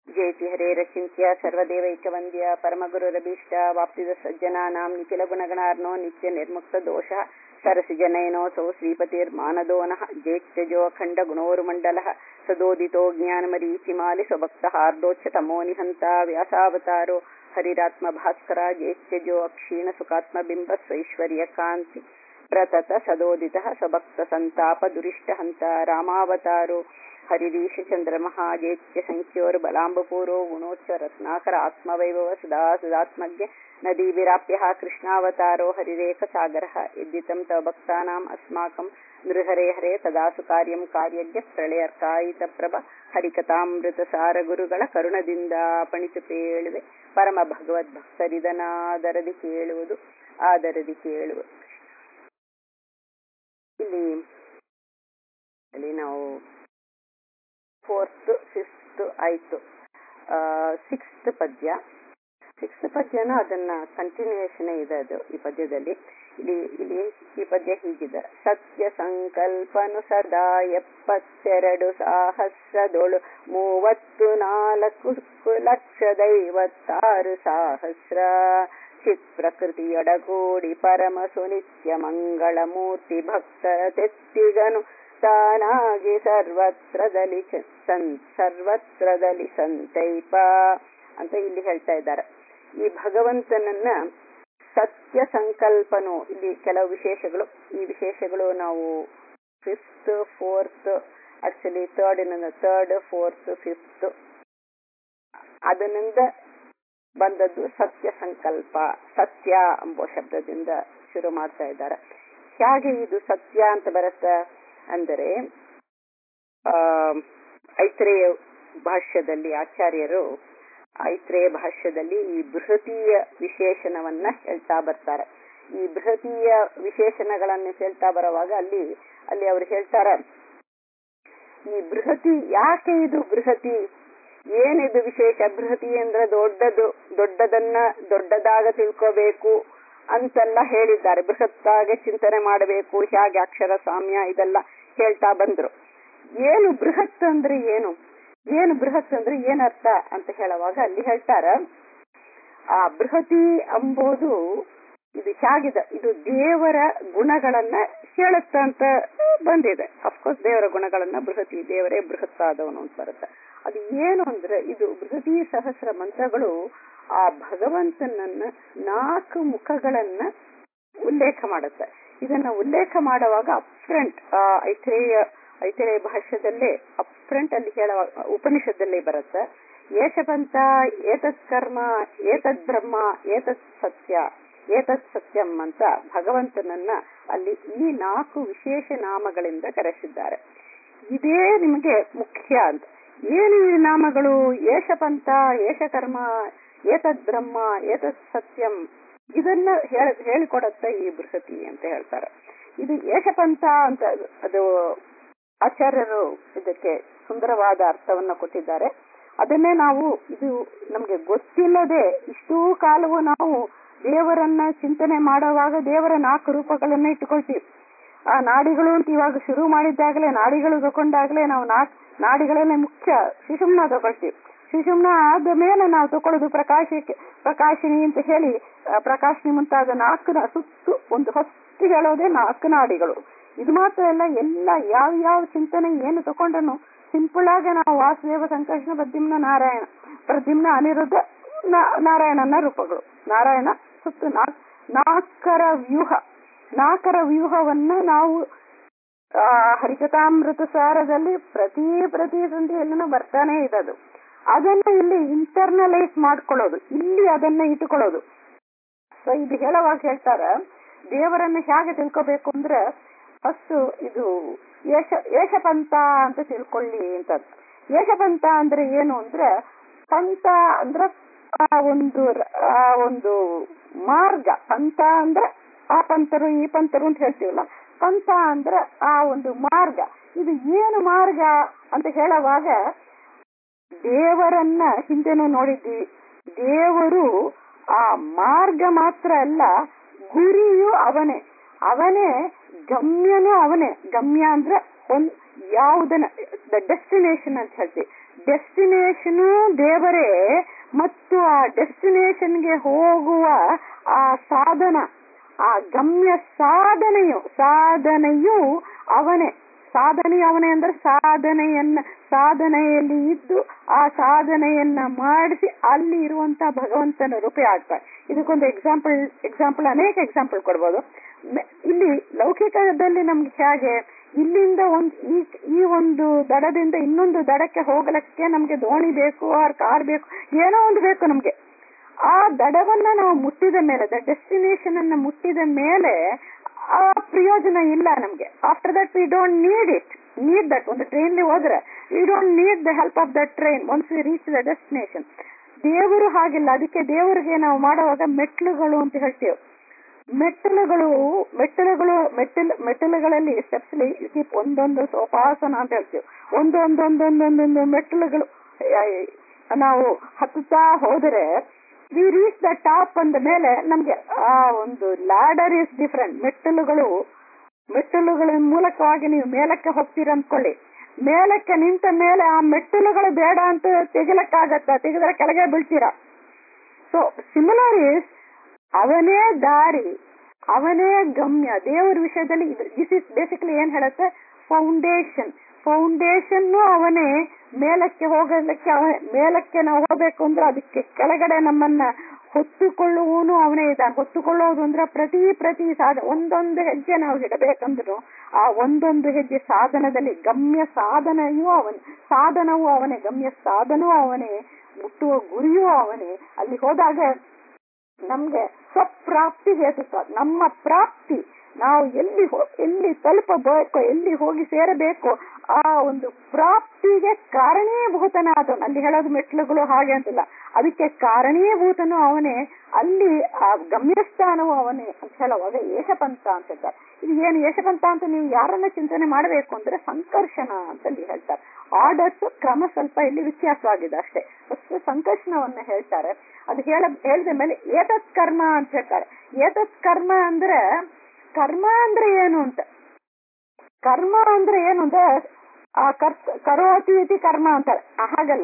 ಜಯತಿ ಹರೇರಚಿಂತ್ಯ ಸರ್ವದೇವೈಕವಂದ್ಯ ಪರಮಗುರುರಭೀಷ್ಟ ವಾಪ್ತಿದ ಸಜ್ಜನಾನಾಂ ನಿಖಿಲ ಗುಣಗಣಾರ್ನೋ ನಿತ್ಯ ನಿರ್ಮುಕ್ತ ದೋಷ ಸರಸಿ ಜನಯನೋಸೌ ಶ್ರೀಪತಿರ್ಮಾನದೋ ನಃ ಜೇತ್ಯಜೋ ಅಖಂಡ ಗುಣೋರುಮಂಡಲಃ ಸದೋದಿತೋ ಜ್ಞಾನಮರೀಚಿಮಾಲಿ ಸ್ವಭಕ್ತ ಹಾರ್ದೋಚ್ಛತಮೋ ನಿಹಂತ ವ್ಯಾಸಾವತಾರೋ ಹರಿರಾತ್ಮ ಭಾಸ್ಕರ ಜೇತ್ಯಜೋ ಅಕ್ಷೀಣ ಸುಖಾತ್ಮ ಬಿಂಬ ಸ್ವೈಶ್ವರ್ಯ ಕಾಂತಿ ಪ್ರತತ ಸದೋದಿತ ಸ್ವಭಕ್ತ ಸಂತಾಪ ದುರಿಷ್ಟ ಹಂತ ರಾಮಾವತಾರೋ ಹರಿರೀಶ ಚಂದ್ರ ಮಹಾಜೇತ್ಯ ಸಂಖ್ಯೋರ್ ಬಲಾಂಬಪೂರೋ ಗುಣೋಚ್ಚ ರತ್ನಾಕರ ಆತ್ಮವೈಭವ ಸದಾ ಸದಾತ್ಮಜ್ಞ ನದಿ ವಿರಾಪ್ಯ ಕೃಷ್ಣಾವತಾರೋ ಹರಿರೇಖ ಸಾಗರ ಯದ್ದಿತಂ ತವ ಭಕ್ತಾನಾಂ ಅಸ್ಮಾಕಂ ನೃಹರೆ ಹರೆ ತದಾಸು ಕಾರ್ಯಂ ಕಾರ್ಯಜ್ಞ ಪ್ರಳಯರ್ಕಾಯಿತ ಪ್ರಭ ಹರಿಕಥಾಮೃತ ಸಾರ ಗುರುಗಳ ಕರುಣದಿಂದ ಪಣಿತು ಪೇಳುವೆ ಪರಮ ಭಗವದ್ ಭಕ್ತರಿದನಾದರದಿ ಕೇಳುವುದು ಆದರದಿ ಕೇಳುವುದು ಇಲ್ಲಿ ಇಲ್ಲಿ ನಾವು ಫೋರ್ತ್ ಫಿಫ್ತ್ ಆಯ್ತು ಸಿಕ್ಸ್ತ್ ಪದ್ಯ ಸಿಕ್ಸ್ತ್ ಪದ್ಯನ ಅದನ್ನ ಕಂಟಿನ್ಯೂಯೇಷನ್ ಇದೆ ಅದು ಈ ಪದ್ಯದಲ್ಲಿ ಇಲ್ಲಿ ಇಲ್ಲಿ ಈ ಪದ್ಯ ಹೀಗಿದೆ ಸತ್ಯ ಸಂಕಲ್ಪನು ಸದಾ ಎಪ್ಪತ್ತೆರಡು ಸಹಸ್ರದೊಳು ಮೂವತ್ತು ನಾಲ್ಕು ಲಕ್ಷದ ಐವತ್ತಾರು ಸಹಸ್ರ ಚಿತ್ ಪ್ರಕೃತಿಯೊಡಗೂಡಿ ಪರಮ ಸುನಿತ್ಯ ಮಂಗಳ ಮೂರ್ತಿ ಭಕ್ತರ ತೆತ್ತಿಗನು ತಾನಾಗಿ ಸರ್ವತ್ರದಲ್ಲಿ ಸರ್ವತ್ರದಲ್ಲಿ ಸಂತೈಪ ಅಂತ ಇಲ್ಲಿ ಹೇಳ್ತಾ ಇದ್ದಾರೆ ಈ ಭಗವಂತನನ್ನ ಸತ್ಯ ಸಂಕಲ್ಪನು ಇಲ್ಲಿ ಕೆಲವು ವಿಶೇಷಗಳು ಈ ವಿಶೇಷಗಳು ನಾವು fifth fourth actually third third fourth fifth ಅದರಿಂದ ಬಂದದ್ದು ಸತ್ಯ ಸಂಕಲ್ಪ ಸತ್ಯ ಎಂಬ ಶಬ್ದದಿಂದ ಶುರು ಮಾಡ್ತಾ ಇದ್ದಾರೆ ಹೇಗೆ ಇದು ಸತ್ಯ ಅಂತ ಬರುತ್ತೆ ಅಂದರೆ ಆ ಐತ್ರೇಯ ಭಾಷ್ಯದಲ್ಲಿ ಆಚಾರ್ಯರು ಐತ್ರೇಯ ಭಾಷ್ಯದಲ್ಲಿ ಈ ಬೃಹತೀಯ ವಿಶೇಷಣವನ್ನ ಹೇಳ್ತಾ ಬರ್ತಾರೆ ಈ ಬೃಹತೀಯ ವಿಶೇಷಣಗಳನ್ನು ಹೇಳ್ತಾ ಬರುವಾಗ ಅಲ್ಲಿ ಅಲ್ಲಿ ಅವರು ಹೇಳ್ತಾರ ಈ ಬೃಹತಿ ಯಾಕೆ ಇದು ಬೃಹತಿ ಏನಿದು ವಿಶೇಷ ಬೃಹತಿ ಅಂದ್ರೆ ದೊಡ್ಡದು ದೊಡ್ಡದನ್ನ ದೊಡ್ಡದಾಗ ತಿಳ್ಕೋಬೇಕು ಅಂತೆಲ್ಲ ಹೇಳಿದ್ದಾರೆ ಬೃಹತ್ತಾಗೆ ಚಿಂತನೆ ಮಾಡಬೇಕು ಹೇಗೆ ಅಕ್ಷರ ಸಾಮ್ಯ ಇದೆಲ್ಲ ಹೇಳ್ತಾ ಬಂದ್ರು ಏನು ಬೃಹತ್ ಅಂದ್ರೆ ಏನು ಏನು ಬೃಹತ್ ಅಂದ್ರೆ ಏನರ್ಥ ಅಂತ ಹೇಳುವಾಗ ಅಲ್ಲಿ ಹೇಳ್ತಾರ ಆ ಬೃಹತಿ ಎಂಬುದು ಇದು ಹೇಗಿದೆ ಇದು ದೇವರ ಗುಣಗಳನ್ನ ಹೇಳುತ್ತ ಅಂತ ಬಂದಿದೆ ಅಫ್ಕೋರ್ಸ್ ದೇವರ ಗುಣಗಳನ್ನ ಬೃಹತಿ ದೇವರೇ ಬೃಹತ್ತಾದವನು ಅಂತ ಬರುತ್ತೆ ಅದು ಏನು ಅಂದ್ರೆ ಇದು ಬೃಹತಿ ಸಹಸ್ರ ಮಂತ್ರಗಳು ಆ ಭಗವಂತನನ್ನ ನಾಲ್ಕು ಮುಖಗಳನ್ನ ಉಲ್ಲೇಖ ಮಾಡುತ್ತೆ ಇದನ್ನ ಉಲ್ಲೇಖ ಮಾಡುವಾಗ ಅಪ್ಫ್ರಂಟ್ ಆ ಐತ್ರೇಯ ಐತರೇಯ ಭಾಷ್ಯದಲ್ಲೇ ಅಪ್ಫ್ರಂಟ್ ಅಲ್ಲಿ ಹೇಳುವ ಉಪನಿಷತ್ತಲ್ಲಿ ಬರುತ್ತೆ ಏಷಪಂತ ಏತತ್ ಕರ್ಮ ಏತದ್ ಬ್ರಹ್ಮ ಏತತ್ ಸತ್ಯ ಏತತ್ ಸತ್ಯಂ ಅಂತ ಭಗವಂತನನ್ನ ಅಲ್ಲಿ ಈ ನಾಲ್ಕು ವಿಶೇಷ ನಾಮಗಳಿಂದ ಕರೆಸಿದ್ದಾರೆ ಇದೇ ನಿಮಗೆ ಮುಖ್ಯ ಅಂತ ಏನು ಈ ನಾಮಗಳು ಏಷಪಂತ ಏಷಕರ್ಮ ಏತದ್ ಬ್ರಹ್ಮ ಏತತ್ ಸತ್ಯಂ ಇದನ್ನ ಹೇಳಿಕೊಡತ್ತೆ ಈ ಬೃಹತಿ ಅಂತ ಹೇಳ್ತಾರೆ ಇದು ಏಷಪಂಥ ಅಂತ ಅದು ಆಚಾರ್ಯರು ಇದಕ್ಕೆ ಸುಂದರವಾದ ಅರ್ಥವನ್ನ ಕೊಟ್ಟಿದ್ದಾರೆ ಅದನ್ನೇ ನಾವು ಇದು ನಮ್ಗೆ ಗೊತ್ತಿಲ್ಲದೆ ಇಷ್ಟೂ ಕಾಲವು ನಾವು ದೇವರನ್ನ ಚಿಂತನೆ ಮಾಡುವಾಗ ದೇವರ ನಾಲ್ಕು ರೂಪಗಳನ್ನ ಇಟ್ಟುಕೊಳ್ತೀವಿ ಆ ನಾಡಿಗಳು ಅಂತ ಇವಾಗ ಶುರು ಮಾಡಿದ್ದಾಗಲೇ ನಾಡಿಗಳು ತಗೊಂಡಾಗಲೇ ನಾವು ನಾಡಿಗಳನ್ನೇ ಮುಖ್ಯ ಶಿಶುಮ್ನ ತಗೊಳ್ತೀವಿ ಶಿಶುಮ್ನ ಆದ ಮೇಲೆ ನಾವು ತಗೊಳ್ಳೋದು ಪ್ರಕಾಶಕ್ಕೆ ಪ್ರಕಾಶಿನಿ ಅಂತ ಹೇಳಿ ಪ್ರಕಾಶಿನಿ ಮುಂತಾದ ನಾಲ್ಕು ಸುತ್ತು ಒಂದು ಹೊತ್ತು ಹೇಳೋದೇ ನಾಲ್ಕು ನಾಡಿಗಳು ಇದು ಮಾತ್ರ ಅಲ್ಲ ಎಲ್ಲ ಯಾವ ಯಾವ ಚಿಂತನೆ ಏನು ತಗೊಂಡ್ರು ಸಿಂಪಲ್ ಆಗಿ ನಾವು ವಾಸುದೇವ ಸಂಕರ್ಷಣ ಪ್ರದ್ಯುಮ್ನ ನಾರಾಯಣ ಪ್ರದ್ಯುಮ್ನ ಅನಿರುದ್ಧ ನಾರಾಯಣನ ರೂಪಗಳು ನಾರಾಯಣ ಸುತ್ತು ನಾಲ್ಕರ ವ್ಯೂಹ ನಾಲ್ಕರ ವ್ಯೂಹವನ್ನ ನಾವು ಹರಿಕಥಾಮೃತ ಸಾರದಲ್ಲಿ ಪ್ರತಿ ಪ್ರತಿ ಸಂಧಿಯಲ್ಲೂ ಬರ್ತಾನೆ ಇದ್ದದು ಅದನ್ನ ಇಲ್ಲಿ ಇಂಟರ್ನಲೈಸ್ ಮಾಡ್ಕೊಳ್ಳೋದು ಇಲ್ಲಿ ಅದನ್ನ ಇಟ್ಟುಕೊಳ್ಳೋದು ಸೊ ಇದು ಹೇಳುವಾಗ ಹೇಳ್ತಾರ ದೇವರನ್ನ ಹೇಗೆ ತಿಳ್ಕೋಬೇಕು ಅಂದ್ರೆ ಫಸ್ಟ್ ಇದು ಯಶ ಯಶಪಂಥ ಅಂತ ತಿಳ್ಕೊಳ್ಳಿ ಅಂತ ಯಶಪಂಥ ಅಂದ್ರೆ ಏನು ಅಂದ್ರೆ ಪಂಥ ಅಂದ್ರೆ ಆ ಒಂದು ಆ ಒಂದು ಮಾರ್ಗ ಪಂಥ ಅಂದ್ರೆ ಆ ಪಂಥರು ಈ ಪಂಥರು ಅಂತ ಹೇಳ್ತೀವಲ್ಲ ಪಂಥ ಅಂದ್ರೆ ಆ ಒಂದು ಮಾರ್ಗ ಇದು ಏನು ಮಾರ್ಗ ಅಂತ ಹೇಳುವಾಗ ದೇವರನ್ನ ಹಿಂದೆನೂ ನೋಡಿದ್ವಿ ದೇವರು ಆ ಮಾರ್ಗ ಮಾತ್ರ ಅಲ್ಲ ಗುರಿಯು ಅವನೇ ಅವನೇ ಗಮ್ಯನೂ ಅವನೇ ಗಮ್ಯ ಅಂದ್ರೆ ಒಂದ್ ಯಾವುದನ್ನ ದ ಡೆಸ್ಟಿನೇಷನ್ ಅಂತ ಹೇಳ್ತೀವಿ ಡೆಸ್ಟಿನೇಷನ್ ದೇವರೇ ಮತ್ತು ಆ ಡೆಸ್ಟಿನೇಷನ್ಗೆ ಹೋಗುವ ಆ ಸಾಧನ ಆ ಗಮ್ಯ ಸಾಧನೆಯು ಸಾಧನೆಯು ಅವನೇ ಸಾಧನೆ ಅವನೇ ಅಂದ್ರೆ ಸಾಧನೆಯನ್ನ ಸಾಧನೆಯಲ್ಲಿ ಇದ್ದು ಆ ಸಾಧನೆಯನ್ನ ಮಾಡಿಸಿ ಅಲ್ಲಿ ಇರುವಂತ ಭಗವಂತನ ರೂಪೇ ಆಗ್ತಾರೆ ಇದಕ್ಕೊಂದು ಎಕ್ಸಾಂಪಲ್ ಎಕ್ಸಾಂಪಲ್ ಅನೇಕ ಎಕ್ಸಾಂಪಲ್ ಕೊಡ್ಬೋದು ಮ- ಇಲ್ಲಿ ಲೌಕಿಕದಲ್ಲಿ ನಮ್ಗೆ ಹೇಗೆ ಇಲ್ಲಿಂದ ಒಂದು ಈ ಈ ಒಂದು ದಡದಿಂದ ಇನ್ನೊಂದು ದಡಕ್ಕೆ ಹೋಗಲಿಕ್ಕೆ ನಮ್ಗೆ ದೋಣಿ ಬೇಕು ಆರ್ ಕಾರ್ ಬೇಕು ಏನೋ ಒಂದು ಬೇಕು ನಮ್ಗೆ ಆ ದಡವನ್ನ ನಾವು ಮುಟ್ಟಿದ ಮೇಲೆ ದ ಡೆಸ್ಟಿನೇಷನ್ ಅನ್ನ ಮುಟ್ಟಿದ ಮೇಲೆ ಆ ಪ್ರಯೋಜನ ಇಲ್ಲ ನಮ್ಗೆ after that we don't need it need that ಒಂದು ಟ್ರೈನ್ ಹೋದ್ರೆ we don't need the help of the train once we reach the destination ದೇವರು ಹಾಗಿಲ್ಲ ಅದಕ್ಕೆ ದೇವರಿಗೆ ನಾವು ಮಾಡುವಾಗ ಮೆಟ್ಲುಗಳು ಅಂತ ಹೇಳ್ತೇವೆ ಮೆಟ್ಟಲುಗಳು ಮೆಟ್ಟಲುಗಳು ಮೆಟ್ಟಲು ಮೆಟ್ಟಲುಗಳಲ್ಲಿ ಸ್ಟೆಪ್ಸ್ ಒಂದೊಂದು ಸೋಪಾಸನ ಅಂತ ಹೇಳ್ತೀವಿ ಒಂದೊಂದೊಂದೊಂದೊಂದೊಂದು ಮೆಟ್ಟಲುಗಳು ಆ, ನಾವು ಹತ್ತುತ್ತಾ ಹೋದರೆ ವಿ ರೀಚ್ ದ ಟಾಪ್ ಅಂದ ಮೇಲೆ ನಮ್ಗೆ ಆ ಒಂದು ಲ್ಯಾಡರ್ ಇಸ್ ಡಿಫರೆಂಟ್ ಮೆಟ್ಟಲುಗಳು ಮೆಟ್ಟಲುಗಳ ಮೂಲಕವಾಗಿ ನೀವು ಮೇಲಕ್ಕೆ ಹೋಗ್ತೀರ ಅಂದ್ಕೊಳ್ಳಿ ಮೇಲಕ್ಕೆ ನಿಂತ ಮೇಲೆ ಆ ಮೆಟ್ಟಲುಗಳು ಬೇಡ ಅಂತ ತೆಗಿಲಕ್ಕಾಗತ್ತ ತೆಗೆದ್ರೆ ಕೆಳಗೆ ಬೀಳ್ತೀರಾ ಸೊ ಸಿಮಿಲರ್ ಇಸ್ ಅವನೇ ದಾರಿ ಅವನೇ ಗಮ್ಯ ದೇವರ ವಿಷಯದಲ್ಲಿ ದಿಸ್ ಇಸ್ ಬೇಸಿಕಲಿ ಏನ್ ಹೇಳುತ್ತೆ ಫೌಂಡೇಶನ್ ಫೌಂಡೇಶನ್ ಅವನೇ ಮೇಲಕ್ಕೆ ಹೋಗಲಿಕ್ಕೆ ಅವ ಮೇಲಕ್ಕೆ ನಾವು ಹೋಗ್ಬೇಕು ಅಂದ್ರೆ ಅದಕ್ಕೆ ಕೆಳಗಡೆ ನಮ್ಮನ್ನ ಹೊತ್ತುಕೊಳ್ಳುವನು ಅವನೇ ಇದ್ದಾನೆ ಹೊತ್ತುಕೊಳ್ಳೋದು ಅಂದ್ರೆ ಪ್ರತಿ ಪ್ರತಿ ಸಾಧ ಒಂದೊಂದು ಹೆಜ್ಜೆ ನಾವು ಇಡಬೇಕಂದ್ರು ಆ ಒಂದೊಂದು ಹೆಜ್ಜೆ ಸಾಧನದಲ್ಲಿ ಗಮ್ಯ ಸಾಧನೆಯೂ ಅವನೇ ಸಾಧನವೂ ಅವನೇ ಗಮ್ಯ ಸಾಧನವೂ ಅವನೇ ಮುಟ್ಟುವ ಗುರಿಯೂ ಅವನೇ ಅಲ್ಲಿ ಹೋದಾಗ ನಮ್ಗೆ ಸ್ವಪ್ರಾಪ್ತಿ ಹೇತುತ್ವ ನಮ್ಮ ಪ್ರಾಪ್ತಿ ನಾವು ಎಲ್ಲಿ ಹೋ- ಎಲ್ಲಿ ತಲುಪಬೇಕು ಎಲ್ಲಿ ಹೋಗಿ ಸೇರಬೇಕು ಆ ಒಂದು ಪ್ರಾಪ್ತಿಗೆ ಕಾರಣೀಭೂತನಾದವನು ಅಲ್ಲಿ ಹೇಳೋದು ಮೆಟ್ಲುಗಳು ಹಾಗೆ ಅಂತಿಲ್ಲ ಅದಕ್ಕೆ ಕಾರಣೀಭೂತನು ಅವನೇ ಅಲ್ಲಿ ಆ ಗಮ್ಯಸ್ಥಾನವು ಅವನೇ ಅಂತ ಹೇಳುವಾಗ ಏಷಪಂಥ ಅಂತ ಹೇಳ್ತಾರೆ ಇದು ಏನು ಏಷಪಂಥ ಅಂತ ನೀವು ಯಾರನ್ನ ಚಿಂತನೆ ಮಾಡಬೇಕು ಅಂದ್ರೆ ಸಂಕರ್ಷಣ ಅಂತ ಅಲ್ಲಿ ಹೇಳ್ತಾರೆ ಆರ್ಡರ್ಸ್ ಕ್ರಮ ಸ್ವಲ್ಪ ಇಲ್ಲಿ ವ್ಯತ್ಯಾಸವಾಗಿದೆ ಅಷ್ಟೇ ಫಸ್ಟ್ ಸಂಕರ್ಷಣವನ್ನ ಹೇಳ್ತಾರೆ ಅದು ಹೇಳ ಹೇಳಿದ ಮೇಲೆ ಏತತ್ ಕರ್ಮ ಅಂತ ಹೇಳ್ತಾರೆ ಏತತ್ ಕರ್ಮ ಅಂದ್ರೆ ಕರ್ಮ ಅಂದ್ರೆ ಏನು ಅಂತ ಕರ್ಮ ಅಂದ್ರೆ ಏನು ಅಂದ್ರೆ ಆ ಕರ್ ಕರೋತಿ ಇತಿ ಕರ್ಮ ಅಂತಾರೆ ಆ, ಹಾಗಲ್ಲ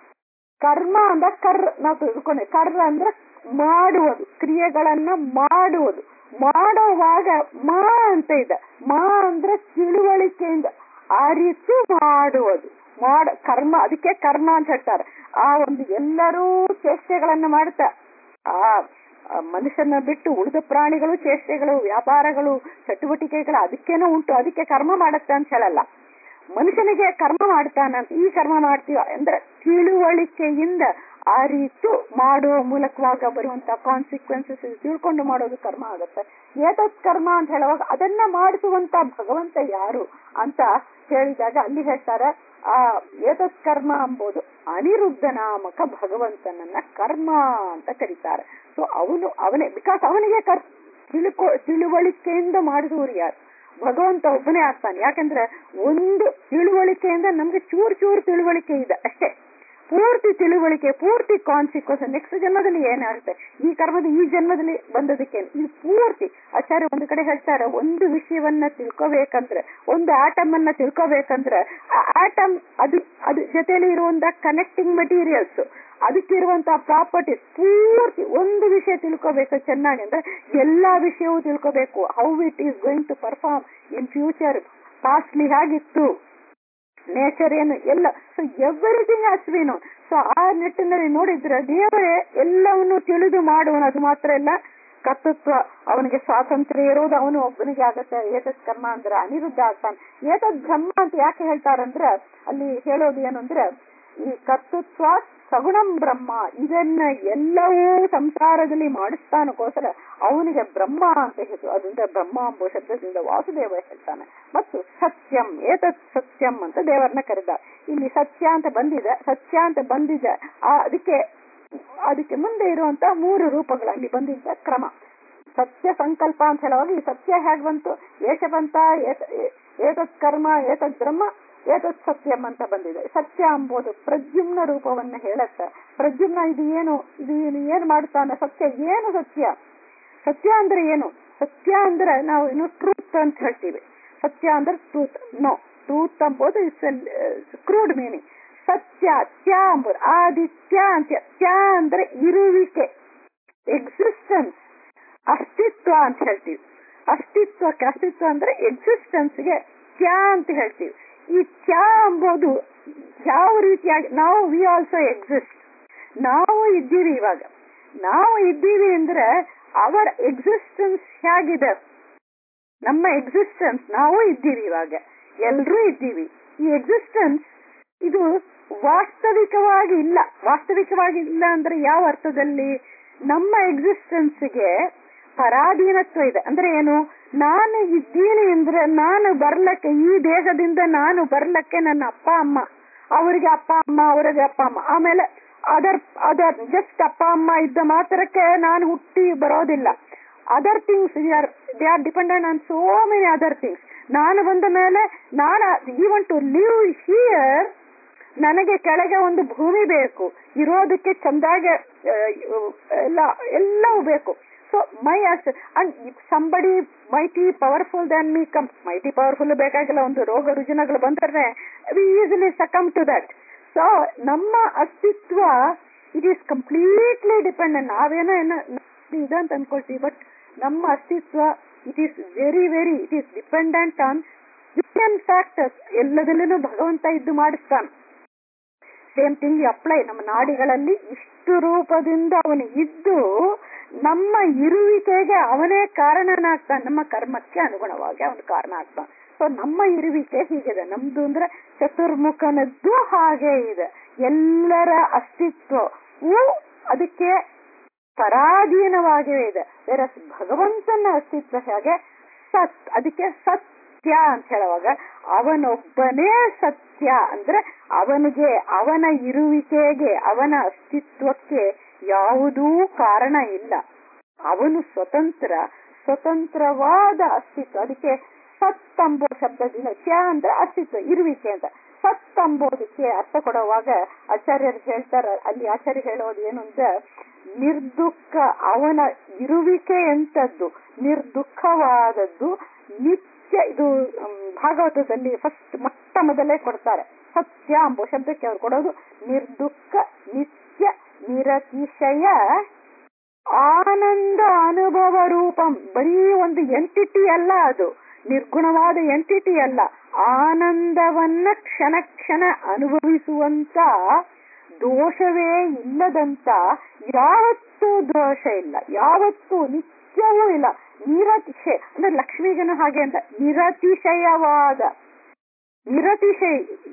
ಕರ್ಮ ಅಂದ್ರೆ ಕರ್ ನಾವು ತಿಳ್ಕೊಂಡೆ ಕರ್ ಅಂದ್ರೆ ಮಾಡುವುದು ಕ್ರಿಯೆಗಳನ್ನ ಮಾಡುವುದು ಮಾಡುವಾಗ ಮಾ ಅಂತ ಇದೆ ಮಾ ಅಂದ್ರೆ ತಿಳುವಳಿಕೆಯಿಂದ ಆ ರೀತಿ ಮಾಡುವುದು ಮಾಡ ಕರ್ಮ ಅದಕ್ಕೆ ಕರ್ಮ ಅಂತ ಹೇಳ್ತಾರೆ ಆ ಒಂದು ಎಲ್ಲರೂ ಚೇಷ್ಟೆಗಳನ್ನ ಮಾಡ್ತಾ ಆ ಆ ಮನುಷ್ಯನ ಬಿಟ್ಟು ಉಳಿದ ಪ್ರಾಣಿಗಳು ಚೇಷ್ಟೆಗಳು ವ್ಯಾಪಾರಗಳು ಚಟುವಟಿಕೆಗಳು ಅದಕ್ಕೇನೋ ಉಂಟು ಅದಕ್ಕೆ ಕರ್ಮ ಮಾಡುತ್ತೆ ಅಂತ ಹೇಳಲ್ಲ ಮನುಷ್ಯನಿಗೆ ಕರ್ಮ ಮಾಡ್ತಾನಂತ ಈ ಕರ್ಮ ಮಾಡ್ತೀವ ಅಂದ್ರೆ ತಿಳುವಳಿಕೆಯಿಂದ ಆ ರೀತಿ ಮಾಡುವ ಮೂಲಕವಾಗ ಬರುವಂತ ಕಾನ್ಸಿಕ್ವೆನ್ಸಸ್ ತಿಳ್ಕೊಂಡು ಮಾಡೋದು ಕರ್ಮ ಆಗುತ್ತೆ ಏತತ್ ಕರ್ಮ ಅಂತ ಹೇಳುವಾಗ ಅದನ್ನ ಮಾಡಿಸುವಂತ ಭಗವಂತ ಯಾರು ಅಂತ ಹೇಳಿದಾಗ ಅಲ್ಲಿ ಹೇಳ್ತಾರೆ ಆ ಏತತ್ ಕರ್ಮ ಎಂಬುದು ಅನಿರುದ್ಧ ನಾಮಕ ಭಗವಂತನನ್ನ ಕರ್ಮ ಅಂತ ಕರೀತಾರೆ ಸೊ ಅವನು ಅವನೇ ಬಿಕಾಸ್ ಅವನಿಗೆ ಕರ್ ತಿಳ್ಕೊ ತಿಳುವಳಿಕೆಯಿಂದ ಮಾಡಿದವರು ಯಾರು ಭಗವಂತ ಒಬ್ಬನೇ ಆಗ್ತಾನೆ ಯಾಕಂದ್ರೆ ಒಂದು ತಿಳುವಳಿಕೆಯಿಂದ ನಮ್ಗೆ ಚೂರ್ ಚೂರ್ ತಿಳುವಳಿಕೆ ಇದೆ ಅಷ್ಟೇ ಪೂರ್ತಿ ತಿಳುವಳಿಕೆ ಪೂರ್ತಿ ಕಾನ್ಸಿಕ್ವೆನ್ಸ್ ನೆಕ್ಸ್ಟ್ ಜನ್ಮದಲ್ಲಿ ಏನಾಗುತ್ತೆ ಈ ಕರ್ಮದ ಈ ಜನ್ಮದಲ್ಲಿ ಬಂದದಕ್ಕೆ ಇದು ಪೂರ್ತಿ ಆಚಾರ್ಯ ಒಂದು ಕಡೆ ಹೇಳ್ತಾರೆ ಒಂದು ವಿಷಯವನ್ನ ತಿಳ್ಕೋಬೇಕಂದ್ರೆ ಒಂದು ಆಟಮ್ ಅನ್ನ ತಿಳ್ಕೋಬೇಕಂದ್ರೆ ಆ ಆಟಮ್ ಅದು ಅದು ಜೊತೆಲಿ ಇರುವಂತ ಕನೆಕ್ಟಿಂಗ್ ಮೆಟೀರಿಯಲ್ಸ್ ಅದಕ್ಕಿರುವಂತಹ ಪ್ರಾಪರ್ಟೀಸ್ ಪೂರ್ತಿ ಒಂದು ವಿಷಯ ತಿಳ್ಕೋಬೇಕು ಚೆನ್ನಾಗಿ ಅಂದ್ರೆ ಎಲ್ಲಾ ವಿಷಯವೂ ತಿಳ್ಕೋಬೇಕು how it is going to perform in future pastly ಹೇಗಿತ್ತು ನೇಚರ್ ಏನು ಎಲ್ಲ so everything has be known so ಆ ನಿಟ್ಟಿನಲ್ಲಿ ನೋಡಿದ್ರೆ ದೇವರೇ ಎಲ್ಲವನ್ನು ತಿಳಿದು ಮಾಡುವನು ಅದು ಮಾತ್ರ ಇಲ್ಲ ಕರ್ತೃತ್ವ ಅವನಿಗೆ ಸ್ವಾತಂತ್ರ್ಯ ಇರೋದು ಅವನು ಒಬ್ಬನಿಗೆ ಆಗತ್ತೆ ಏತದ್ ಕರ್ಮ ಅಂದ್ರೆ ಅನಿರುದ್ಧ ಆಗ್ತಾನೆ ಏತದ್ ಬ್ರಹ್ಮ ಅಂತ ಯಾಕೆ ಹೇಳ್ತಾರಂದ್ರೆ ಅಲ್ಲಿ ಹೇಳೋದು ಏನು ಅಂದ್ರೆ ಈ ಕರ್ತೃತ್ವ ಸಗುಣಂ ಬ್ರಹ್ಮ ಇದನ್ನ ಎಲ್ಲವೂ ಸಂಸಾರದಲ್ಲಿ ಮಾಡಿಸ್ತಾನಕ್ಕೋಸ್ಕರ ಅವನಿಗೆ ಬ್ರಹ್ಮ ಅಂತ ಹೆಸರು ಅದರಿಂದ ಬ್ರಹ್ಮ ಎಂಬ ಶಬ್ದದಿಂದ ವಾಸುದೇವ ಹೇಳ್ತಾನೆ ಮತ್ತು ಸತ್ಯಂ ಏತತ್ ಸತ್ಯಂ ಅಂತ ದೇವರನ್ನ ಕರೆದ ಇಲ್ಲಿ ಸತ್ಯ ಅಂತ ಬಂದಿದೆ ಸತ್ಯ ಅಂತ ಬಂದಿದೆ ಆ ಅದಕ್ಕೆ ಅದಕ್ಕೆ ಮುಂದೆ ಇರುವಂತ ಮೂರು ರೂಪಗಳಲ್ಲಿ ಬಂದಿದ್ದ ಕ್ರಮ ಸತ್ಯ ಸಂಕಲ್ಪ ಅಂತ ಹೇಳುವಾಗ ಈ ಸತ್ಯ ಹೇಗ್ ಬಂತು ಏಷ ಬಂತ ಏತ- ಏ- ಏತತ್ ಕರ್ಮ ಏತದ್ ಬ್ರಹ್ಮ ಏತತ್ ಸತ್ಯಂ ಅಂತ ಬಂದಿದೆ ಸತ್ಯ ಎಂಬುದು ಪ್ರದ್ಯುಮ್ನ ರೂಪವನ್ನ ಹೇಳತ್ತೆ ಪ್ರದ್ಯುಮ್ನ ಇದು ಏನು ಇದು ಏನು ಏನ್ ಮಾಡ್ತಾನೆ ಸತ್ಯ ಏನು ಸತ್ಯ ಸತ್ಯ ಅಂದ್ರೆ ಏನು ಸತ್ಯ ಅಂದ್ರೆ ನಾವು ಇನ್ನು ಟ್ರೂತ್ ಅಂತ ಹೇಳ್ತೀವಿ ಸತ್ಯ ಅಂದ್ರೆ ಟ್ರೂತ್ ನೋ ಟ್ರೂತ್ ಎಂಬುದು ಇಟ್ಸ್ ಕ್ರೂಡ್ ಮೀನಿಂಗ್ ಸತ್ಯ ತ್ಯ ಅಂಬುದು ಆದಿತ್ಯ ಅಂತ ತ್ಯ ಅಂದ್ರೆ ಇರುವಿಕೆ ಎಕ್ಸಿಸ್ಟೆನ್ಸ್ ಅಸ್ತಿತ್ವ ಅಂತ ಹೇಳ್ತೀವಿ ಅಸ್ತಿತ್ವಕ್ಕೆ ಅಸ್ತಿತ್ವ ಅಂದ್ರೆ ಎಕ್ಸಿಸ್ಟೆನ್ಸ್ಗೆ ತ್ಯ ಅಂತ ಹೇಳ್ತೀವಿ ಈ ತ್ಯ ಎಂಬುದು ಯಾವ ರೀತಿಯಾಗಿ ನಾವು ವಿ ಆಲ್ಸೋ ಎಕ್ಸಿಸ್ಟ್ ನಾವು ಇದ್ದೀವಿ ಇವಾಗ ನಾವು ಇದ್ದೀವಿ ಅಂದ್ರೆ ಅವರ್ ಎಕ್ಸಿಸ್ಟೆನ್ಸ್ ಹೇಗಿದೆ ನಮ್ಮ ಎಕ್ಸಿಸ್ಟೆನ್ಸ್ ನಾವು ಇದ್ದೀವಿ ಇವಾಗ ಎಲ್ರೂ ಇದ್ದೀವಿ ಈ ಎಕ್ಸಿಸ್ಟೆನ್ಸ್ ಇದು ವಾಸ್ತವಿಕವಾಗಿ ಇಲ್ಲ ವಾಸ್ತವಿಕವಾಗಿ ಇಲ್ಲ ಅಂದ್ರೆ ಯಾವ ಅರ್ಥದಲ್ಲಿ ನಮ್ಮ ಎಕ್ಸಿಸ್ಟೆನ್ಸ್ಗೆ ಪರಾಧೀನತ್ವ ಇದೆ ಅಂದ್ರೆ ಏನು ನಾನು ಇದ್ದೀನಿ ಅಂದ್ರೆ ನಾನು ಬರ್ಲಕ್ಕೆ ಈ ದೇಹದಿಂದ ನಾನು ಬರ್ಲಕ್ಕೆ ನನ್ನ ಅಪ್ಪ ಅಮ್ಮ ಅವರಿಗೆ ಅಪ್ಪ ಅಮ್ಮ ಅವರಿಗೆ ಅಪ್ಪ ಅಮ್ಮ ಆಮೇಲೆ ಅದರ್ ಅದರ್ ಜಸ್ಟ್ ಅಪ್ಪ ಅಮ್ಮ ಇದ್ದ ಮಾತ್ರಕ್ಕೆ ನಾನು ಹುಟ್ಟಿ ಬರೋದಿಲ್ಲ other things are they are dependent on so many other things ನಾನು ಬಂದ ಮೇಲೆ ನಾನು ಈವನ್ ಟು ಲಿವ್ ಹಿಯರ್ ನನಗೆ ಕೆಳಗೆ ಒಂದು ಭೂಮಿ ಬೇಕು ಇರೋದಕ್ಕೆ ಚಂದಾಗೆ ಎಲ್ಲ ಎಲ್ಲವೂ ಬೇಕು so my us and somebody mighty powerful than me come mighty powerful ಬೇಕಾಗಿಲ್ಲ ಒಂದು ರೋಗ ರುಜಿನಗಳು ಬಂದರೆ we easily succumb to that so ನಮ್ಮ ಅಸ್ತಿತ್ವ ಇಟ್ ಈಸ್ ಕಂಪ್ಲೀಟ್ಲಿ ಡಿಪೆಂಡೆಂಟ್ ನಾವೇನೋ ಏನೋ ಇದೆ ಅಂತ ಅನ್ಕೊಳ್ತೀವಿ ಬಟ್ ನಮ್ಮ ಅಸ್ತಿತ್ವ it is very very it is dependent on union factors ಎಲ್ಲದಲ್ಲೂ ಭಗವಂತ ಇದ್ದು ಮಾಡಿಸ್ತಾನೆ ಸೇಮ್ ಥಿಂಗ್ ಅಪ್ಲೈ ನಮ್ಮ ನಾಡಿಗಳಲ್ಲಿ ಇಷ್ಟು ರೂಪದಿಂದ ಅವನು ಇದ್ದು ನಮ್ಮ ಇರುವಿಕೆಗೆ ಅವನೇ ಕಾರಣನಾಗ್ತಾನೆ ನಮ್ಮ ಕರ್ಮಕ್ಕೆ ಅನುಗುಣವಾಗಿ ಅವನು ಕಾರಣ ಆಗ್ತಾನೆ ಸೊ ನಮ್ಮ ಇರುವಿಕೆ ಹೀಗಿದೆ ನಮ್ದು ಅಂದ್ರೆ ಚತುರ್ಮುಖನದ್ದು ಹಾಗೆ ಇದೆ ಎಲ್ಲರ ಅಸ್ತಿತ್ವವು ಅದಕ್ಕೆ ಪರಾಧೀನವಾಗಿಯೇ ಇದೆ ಬೇರೆ ಭಗವಂತನ ಅಸ್ತಿತ್ವ ಹೇಗೆ ಸತ್ ಅದಕ್ಕೆ ಸತ್ಯ ಅಂತ ಹೇಳುವಾಗ ಅವನೊಬ್ಬನೇ ಸತ್ಯ ಅಂದ್ರೆ ಅವನಿಗೆ ಅವನ ಇರುವಿಕೆಗೆ ಅವನ ಅಸ್ತಿತ್ವಕ್ಕೆ ಯಾವುದೂ ಕಾರಣ ಇಲ್ಲ ಅವನು ಸ್ವತಂತ್ರ ಸ್ವತಂತ್ರವಾದ ಅಸ್ತಿತ್ವ ಅದಕ್ಕೆ ಸತ್ ಅಂಬೋ ಶಬ್ದದಿಂದ ತ್ಯ ಅಂದ್ರೆ ಅಸ್ತಿತ್ವ ಇರುವಿಕೆ ಅಂತ ಸತ್ ಅಂಬೋದಕ್ಕೆ ಅರ್ಥ ಕೊಡುವಾಗ ಆಚಾರ್ಯರು ಹೇಳ್ತಾರ ಅಲ್ಲಿ ಆಚಾರ್ಯ ಹೇಳೋದು ಏನು ಅಂದ್ರೆ ನಿರ್ದುಃಖ ಅವನ ಇರುವಿಕೆ ಎಂತದ್ದು ನಿರ್ದುಃಖವಾದದ್ದು ನಿತ್ಯ ಇದು ಭಾಗವತದಲ್ಲಿ ಫಸ್ಟ್ ಮೊಟ್ಟ ಮೊದಲೇ ಕೊಡ್ತಾರೆ ಸತ್ಯ ಎಂಬ ಶಬ್ದಕ್ಕೆ ಅವ್ರು ಕೊಡೋದು ನಿರ್ದುಃಖ ನಿತ್ಯ ನಿರತಿಶಯ ಆನಂದ ಅನುಭವ ರೂಪಂ ಬರೀ ಒಂದು ಎಂಟಿಟಿ ಅಲ್ಲ ಅದು ನಿರ್ಗುಣವಾದ ಎಂಟಿಟಿ ಅಲ್ಲ ಆನಂದವನ್ನ ಕ್ಷಣ ಕ್ಷಣ ಅನುಭವಿಸುವಂತ ದೋಷವೇ ಇಲ್ಲದಂತ ಯಾವತ್ತೂ ದೋಷ ಇಲ್ಲ ಯಾವತ್ತೂ ನಿತ್ಯವೂ ಇಲ್ಲ ನಿರತಿಶಯ ಅಂದ್ರೆ ಲಕ್ಷ್ಮೀಗನು ಹಾಗೆ ಅಂತ ನಿರತಿಶಯವಾದ ನಿರತಿಶಯ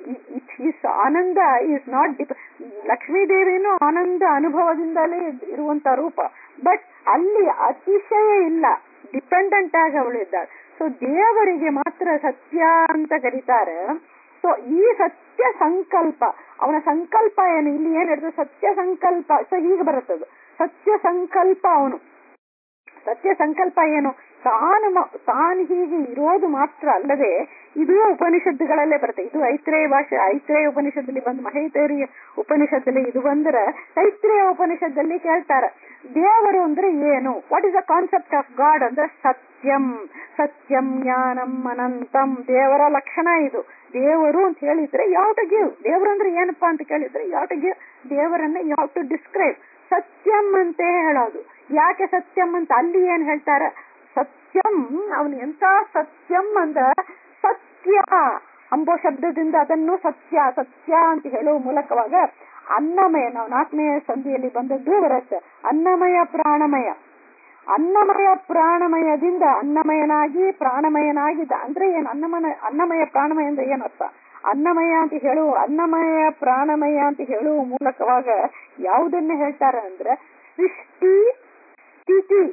ಇಸ್ ಆನಂದ ಇಸ್ ನಾಟ್ ಡಿಪ ಲಕ್ಷ್ಮೀ ದೇವಿನೂ ಆನಂದ ಅನುಭವದಿಂದಲೇ ಇರುವಂತ ರೂಪ ಬಟ್ ಅಲ್ಲಿ ಅತಿಶಯ ಇಲ್ಲ ಡಿಪೆಂಡೆಂಟ್ ಆಗಿ ಅವಳಿದ್ದಾಳೆ ಸೊ ದೇವರಿಗೆ ಮಾತ್ರ ಸತ್ಯ ಅಂತ ಕರೀತಾರೆ ಸೊ ಈ ಸತ್ಯ ಸಂಕಲ್ಪ ಅವನ ಸಂಕಲ್ಪ ಏನು ಇಲ್ಲಿ ಏನ್ ಹೇಳ್ತದೆ ಸತ್ಯ ಸಂಕಲ್ಪ ಸೊ ಹೀಗೆ ಬರುತ್ತದು ಸತ್ಯ ಸಂಕಲ್ಪ ಅವನು ಸತ್ಯ ಸಂಕಲ್ಪ ಏನು ತಾನು ತಾನು ಹೀಗೆ ಇರೋದು ಮಾತ್ರ ಅಲ್ಲದೆ ಇದು ಉಪನಿಷತ್ತುಗಳಲ್ಲೇ ಬರುತ್ತೆ ಇದು ಐತ್ರೇಯ ಭಾಷೆ ಐತ್ರೇಯ ಉಪನಿಷತ್ತಲ್ಲಿ ಬಂದು ಮಹೇತೇರಿಯ ಉಪನಿಷತ್ತಲ್ಲಿ ಇದು ಬಂದ್ರೆ ಐತ್ರೇಯ ಉಪನಿಷತ್ತಲ್ಲಿ ಕೇಳ್ತಾರೆ ದೇವರು ಅಂದ್ರೆ ಏನು what is the concept of God ಅಂದ್ರೆ ಸತ್ಯಂ ಸತ್ಯಂ ಜ್ಞಾನಂ ಅನಂತಂ ದೇವರ ಲಕ್ಷಣ ಇದು ದೇವರು ಅಂತ ಹೇಳಿದ್ರೆ ಯಾವ ಟು ಗಿವ್ ದೇವರು ಅಂದ್ರೆ ಏನಪ್ಪಾ ಅಂತ ಕೇಳಿದ್ರೆ ಯಾವ ಟು ಗಿವ್ ದೇವರನ್ನ ಯಾವ ಟು ಡಿಸ್ಕ್ರೈಬ್ ಸತ್ಯಂ ಅಂತ ಹೇಳೋದು ಯಾಕೆ ಸತ್ಯಂ ಅಂತ ಅಲ್ಲಿ ಏನ್ ಹೇಳ್ತಾರೆ ಸತ್ಯಂ ಅವನು ಎಂತ ಸತ್ಯಂ ಅಂದ್ರ ಸತ್ಯ ಅಂಬೋ ಶಬ್ದದಿಂದ ಅದನ್ನು ಸತ್ಯ ಸತ್ಯ ಅಂತ ಹೇಳುವ ಮೂಲಕವಾಗ ಅನ್ನಮಯ ನಾವು ನಾಲ್ಕನೇ ಸಂಧಿಯಲ್ಲಿ ಬಂದದ್ದು ಬರುತ್ತೆ ಅನ್ನಮಯ ಪ್ರಾಣಮಯ ಅನ್ನಮಯ ಪ್ರಾಣಮಯದಿಂದ ಅನ್ನಮಯನಾಗಿ ಪ್ರಾಣಮಯನಾಗಿದ್ದ ಅಂದ್ರೆ ಏನು ಅನ್ನಮನ ಅನ್ನಮಯ ಪ್ರಾಣಮಯ ಅಂದ್ರೆ ಏನರ್ಥ ಅನ್ನಮಯ ಅಂತ ಹೇಳುವ ಅನ್ನಮಯ ಪ್ರಾಣಮಯ ಅಂತ ಹೇಳುವ ಮೂಲಕವಾಗ ಯಾವುದನ್ನ ಹೇಳ್ತಾರೆ ಅಂದ್ರೆ ಸೃಷ್ಟಿ ಸ್ಥಿತಿ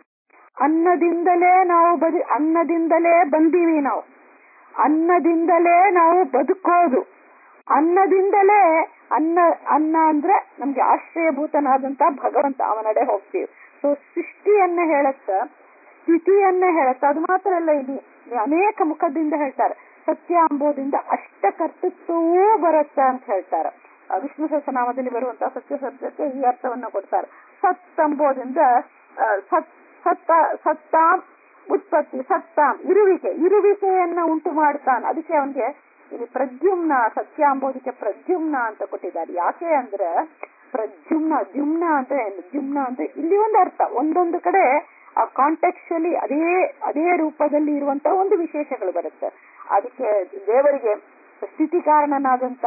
ಅನ್ನದಿಂದಲೇ ನಾವು ಬದು ಅನ್ನದಿಂದಲೇ ಬಂದೀವಿ ನಾವು ಅನ್ನದಿಂದಲೇ ನಾವು ಬದುಕೋದು ಅನ್ನದಿಂದಲೇ ಅನ್ನ ಅನ್ನ ಅಂದ್ರೆ ನಮ್ಗೆ ಆಶ್ರಯಭೂತನಾದಂತ ಭಗವಂತ ಅವನಡೆ ಹೋಗ್ತೀವಿ ಸೊ ಸೃಷ್ಟಿಯನ್ನ ಹೇಳತ್ತ ಸ್ಥಿತಿಯನ್ನ ಹೇಳತ್ತ ಅದು ಮಾತ್ರ ಅಲ್ಲ ಇಲ್ಲಿ ಅನೇಕ ಮುಖದಿಂದ ಹೇಳ್ತಾರೆ ಸತ್ಯ ಅಂಬೋದಿಂದ ಅಷ್ಟ ಕರ್ತೃತ್ವವೂ ಬರುತ್ತ ಅಂತ ಹೇಳ್ತಾರೆ ವಿಷ್ಣು ಸಹಸ್ರನಾಮದಲ್ಲಿ ಬರುವಂತಹ ಸತ್ಯ ಶಬ್ದಕ್ಕೆ ಈ ಅರ್ಥವನ್ನ ಕೊಡ್ತಾರೆ ಸತ್ ಅಂಬೋದಿಂದ ಸತ್ ಸತ್ತ ಸತ್ತಾಂ ಉತ್ಪತ್ತಿ ಸತ್ತಾಂ ಇರುವಿಕೆ ಇರುವಿಕೆಯನ್ನ ಉಂಟು ಮಾಡ್ತಾನೆ ಅದಕ್ಕೆ ಅವನಿಗೆ ಇಲ್ಲಿ ಪ್ರದ್ಯುಮ್ನ ಸತ್ಯ ಅಂಬೋದಕ್ಕೆ ಪ್ರದ್ಯುಮ್ನ ಅಂತ ಕೊಟ್ಟಿದ್ದಾರೆ ಯಾಕೆ ಅಂದ್ರೆ ಪ್ರದ್ಯುಮ್ನ ದ್ಯುಮ್ನ ಅಂದ್ರೆ ಏನು? ದ್ಯುಮ್ನ ಅಂದ್ರೆ ಇಲ್ಲಿ ಒಂದು ಅರ್ಥ ಒಂದೊಂದು ಕಡೆ ಆ ಕಾಂಟೆಕ್ಚುಲಿ ಅದೇ ಅದೇ ರೂಪದಲ್ಲಿ ಇರುವಂತ ಒಂದು ವಿಶೇಷಗಳು ಬರುತ್ತೆ ಅದಕ್ಕೆ ದೇವರಿಗೆ ಸ್ಥಿತಿ ಕಾರಣನಾದಂತ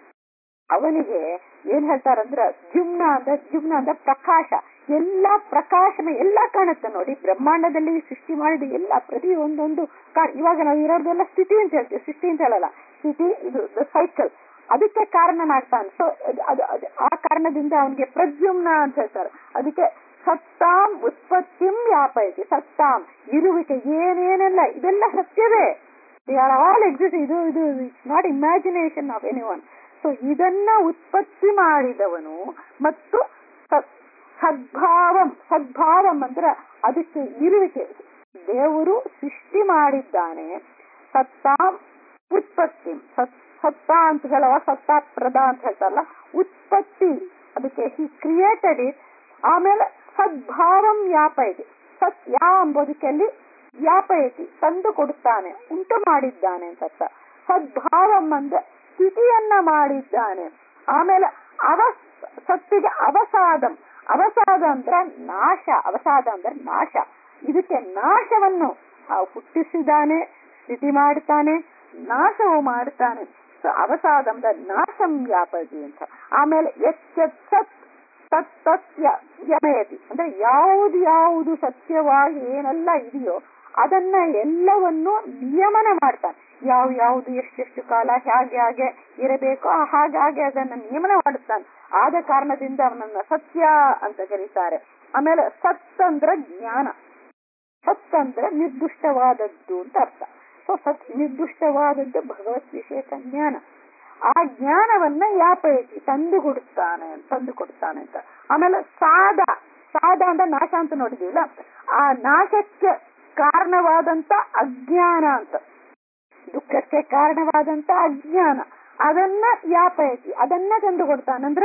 ಅವನಿಗೆ ಏನ್ ಹೇಳ್ತಾರಂದ್ರ ದ್ಯುಮ್ನ ಅಂದ್ರೆ ದ್ಯುಮ್ನ ಅಂದ್ರೆ ಪ್ರಕಾಶ ಎಲ್ಲಾ ಪ್ರಕಾಶನ ಎಲ್ಲಾ ಕಾಣುತ್ತೆ ನೋಡಿ ಬ್ರಹ್ಮಾಂಡದಲ್ಲಿ ಸೃಷ್ಟಿ ಮಾಡಿದ ಎಲ್ಲ ಪ್ರತಿ ಒಂದೊಂದು ಕಾ- ಇವಾಗ ನಾವು ಇರೋದೆಲ್ಲ ಸ್ಥಿತಿ ಅಂತ ಹೇಳ್ತೀವಿ ಸೃಷ್ಟಿ ಅಂತ ಹೇಳಲ್ಲ ಸ್ಥಿತಿ ಇದು ಸೈಕಲ್ ಅದಕ್ಕೆ ಕಾರಣನಾಗ್ತಾನೆ ಸೊ ಅದು ಅದು ಆ ಕಾರಣದಿಂದ ಅವನಿಗೆ ಪ್ರದ್ಯುಮ್ನ ಅಂತ ಹೇಳ್ತಾರೆ ಅದಕ್ಕೆ ಸತ್ತಾಂ ಉತ್ಪತ್ತಿಂ ವ್ಯಾಪಯತಿ ಸತ್ತಾಂ ಇರುವಿಕೆ ಏನೇನೆಲ್ಲ ಇದೆಲ್ಲ ಸತ್ಯವೇ ದೇ ಆರ್ ಆಲ್ ಎಕ್ಸಿಸ್ಟ್ ಇದು ಇದು it's not imagination of anyone so ಇದನ್ನ ಉತ್ಪತ್ತಿ ಮಾಡಿದವನು ಮತ್ತು ಸ- ಸದ್ಭಾವಂ ಸದ್ಭಾವಂ ಅಂದ್ರೆ ಅದಕ್ಕೆ ಇರುವಿಕೆ ದೇವರು ಸೃಷ್ಟಿ ಮಾಡಿದ್ದಾನೆ ಸತ್ತಾಂ ಉತ್ಪತ್ತಿ ಸತ್ ಸತ್ತ ಅಂತ ಹೇಳುವ ಸತ್ತ ಪ್ರದ ಅಂತ ಹೇಳ್ತಾರಲ್ಲ ಉತ್ಪತ್ತಿ ಅದಕ್ಕೆ ಹಿ ಕ್ರಿಯೇಟೆಡ್ ಇಟ್ ಆಮೇಲೆ ಸದ್ಭಾವಂ ವ್ಯಾಪಯತಿ ಸತ್ ಯಾ ಎಂಬುದಕ್ಕೆ ಅಲ್ಲಿ ವ್ಯಾಪಯತಿ ತಂದು ಕೊಡುತ್ತಾನೆ ಉಂಟು ಮಾಡಿದ್ದಾನೆ ಅಂತ ಅರ್ಥ ಸದ್ಭಾವಂ ಅಂದ್ರೆ ಸ್ಥಿತಿಯನ್ನ ಮಾಡಿದ್ದಾನೆ ಆಮೇಲೆ ಅವ ಸತ್ತಿಗೆ ಅವಸಾದಂ ಅವಸಾದ ಅಂದ್ರೆ ನಾಶ ಅವಸಾದ ಅಂದ್ರೆ ನಾಶ ಇದಕ್ಕೆ ನಾಶವನ್ನು ಆ ಹುಟ್ಟಿಸಿದಾನೆ ಸ್ಥಿತಿ ಮಾಡ್ತಾನೆ ನಾಶವು ಮಾಡ್ತಾನೆ ಸೊ ಅವಸಾದ ಅಂದ್ರೆ ನಾಶಂ ವ್ಯಾಪತಿ ಅಂತ ಆಮೇಲೆ ಎಚ್ಚತ್ ಸತ್ ತತ್ ಸತ್ಯ ಯಮಯತಿ ಅಂದ್ರೆ ಯಾವುದು ಯಾವುದು ಸತ್ಯವಾಗಿ ಏನೆಲ್ಲ ಇದೆಯೋ ಅದನ್ನ ಎಲ್ಲವನ್ನು ನಿಯಮನ ಮಾಡ್ತಾನೆ ಯಾವ ಯಾವುದು ಎಷ್ಟೆಷ್ಟು ಕಾಲ ಹೇಗೆ ಹಾಗೆ ಇರಬೇಕೋ ಆ ಹಾಗೆ ಹಾಗೆ ಅದನ್ನ ನಿಯಮನ ಮಾಡುತ್ತಾನೆ ಆದ ಕಾರಣದಿಂದ ಅವನನ್ನ ಸತ್ಯ ಅಂತ ಕರೀತಾರೆ ಆಮೇಲೆ ಸತ್ ಅಂದ್ರೆ ಜ್ಞಾನ ಸತ್ ಅಂದ್ರೆ ನಿರ್ದುಷ್ಟವಾದದ್ದು ಅಂತ ಅರ್ಥ ಸೊ ಸತ್ ನಿರ್ದುಷ್ಟವಾದದ್ದು ಭಗವತ್ ವಿಷಯಕ ಜ್ಞಾನ ಆ ಜ್ಞಾನವನ್ನ ಯಾಪಯತಿ ತಂದು ಕೊಡುತ್ತಾನೆ ತಂದು ಕೊಡ್ತಾನೆ ಅಂತ ಆಮೇಲೆ ಸಾದ ಸಾದ ಅಂದ್ರೆ ನಾಶ ಅಂತ ನೋಡಿದೀವಲ್ಲ ಆ ನಾಶಕ್ಕೆ ಕಾರಣವಾದಂತ ಅಜ್ಞಾನ ಅಂತ ದುಃಖಕ್ಕೆ ಕಾರಣವಾದಂತ ಅಜ್ಞಾನ ಅದನ್ನ ಯಾಪಯತಿ ಅದನ್ನ ತಂದು ಕೊಡ್ತಾನೆ ಅಂದ್ರೆ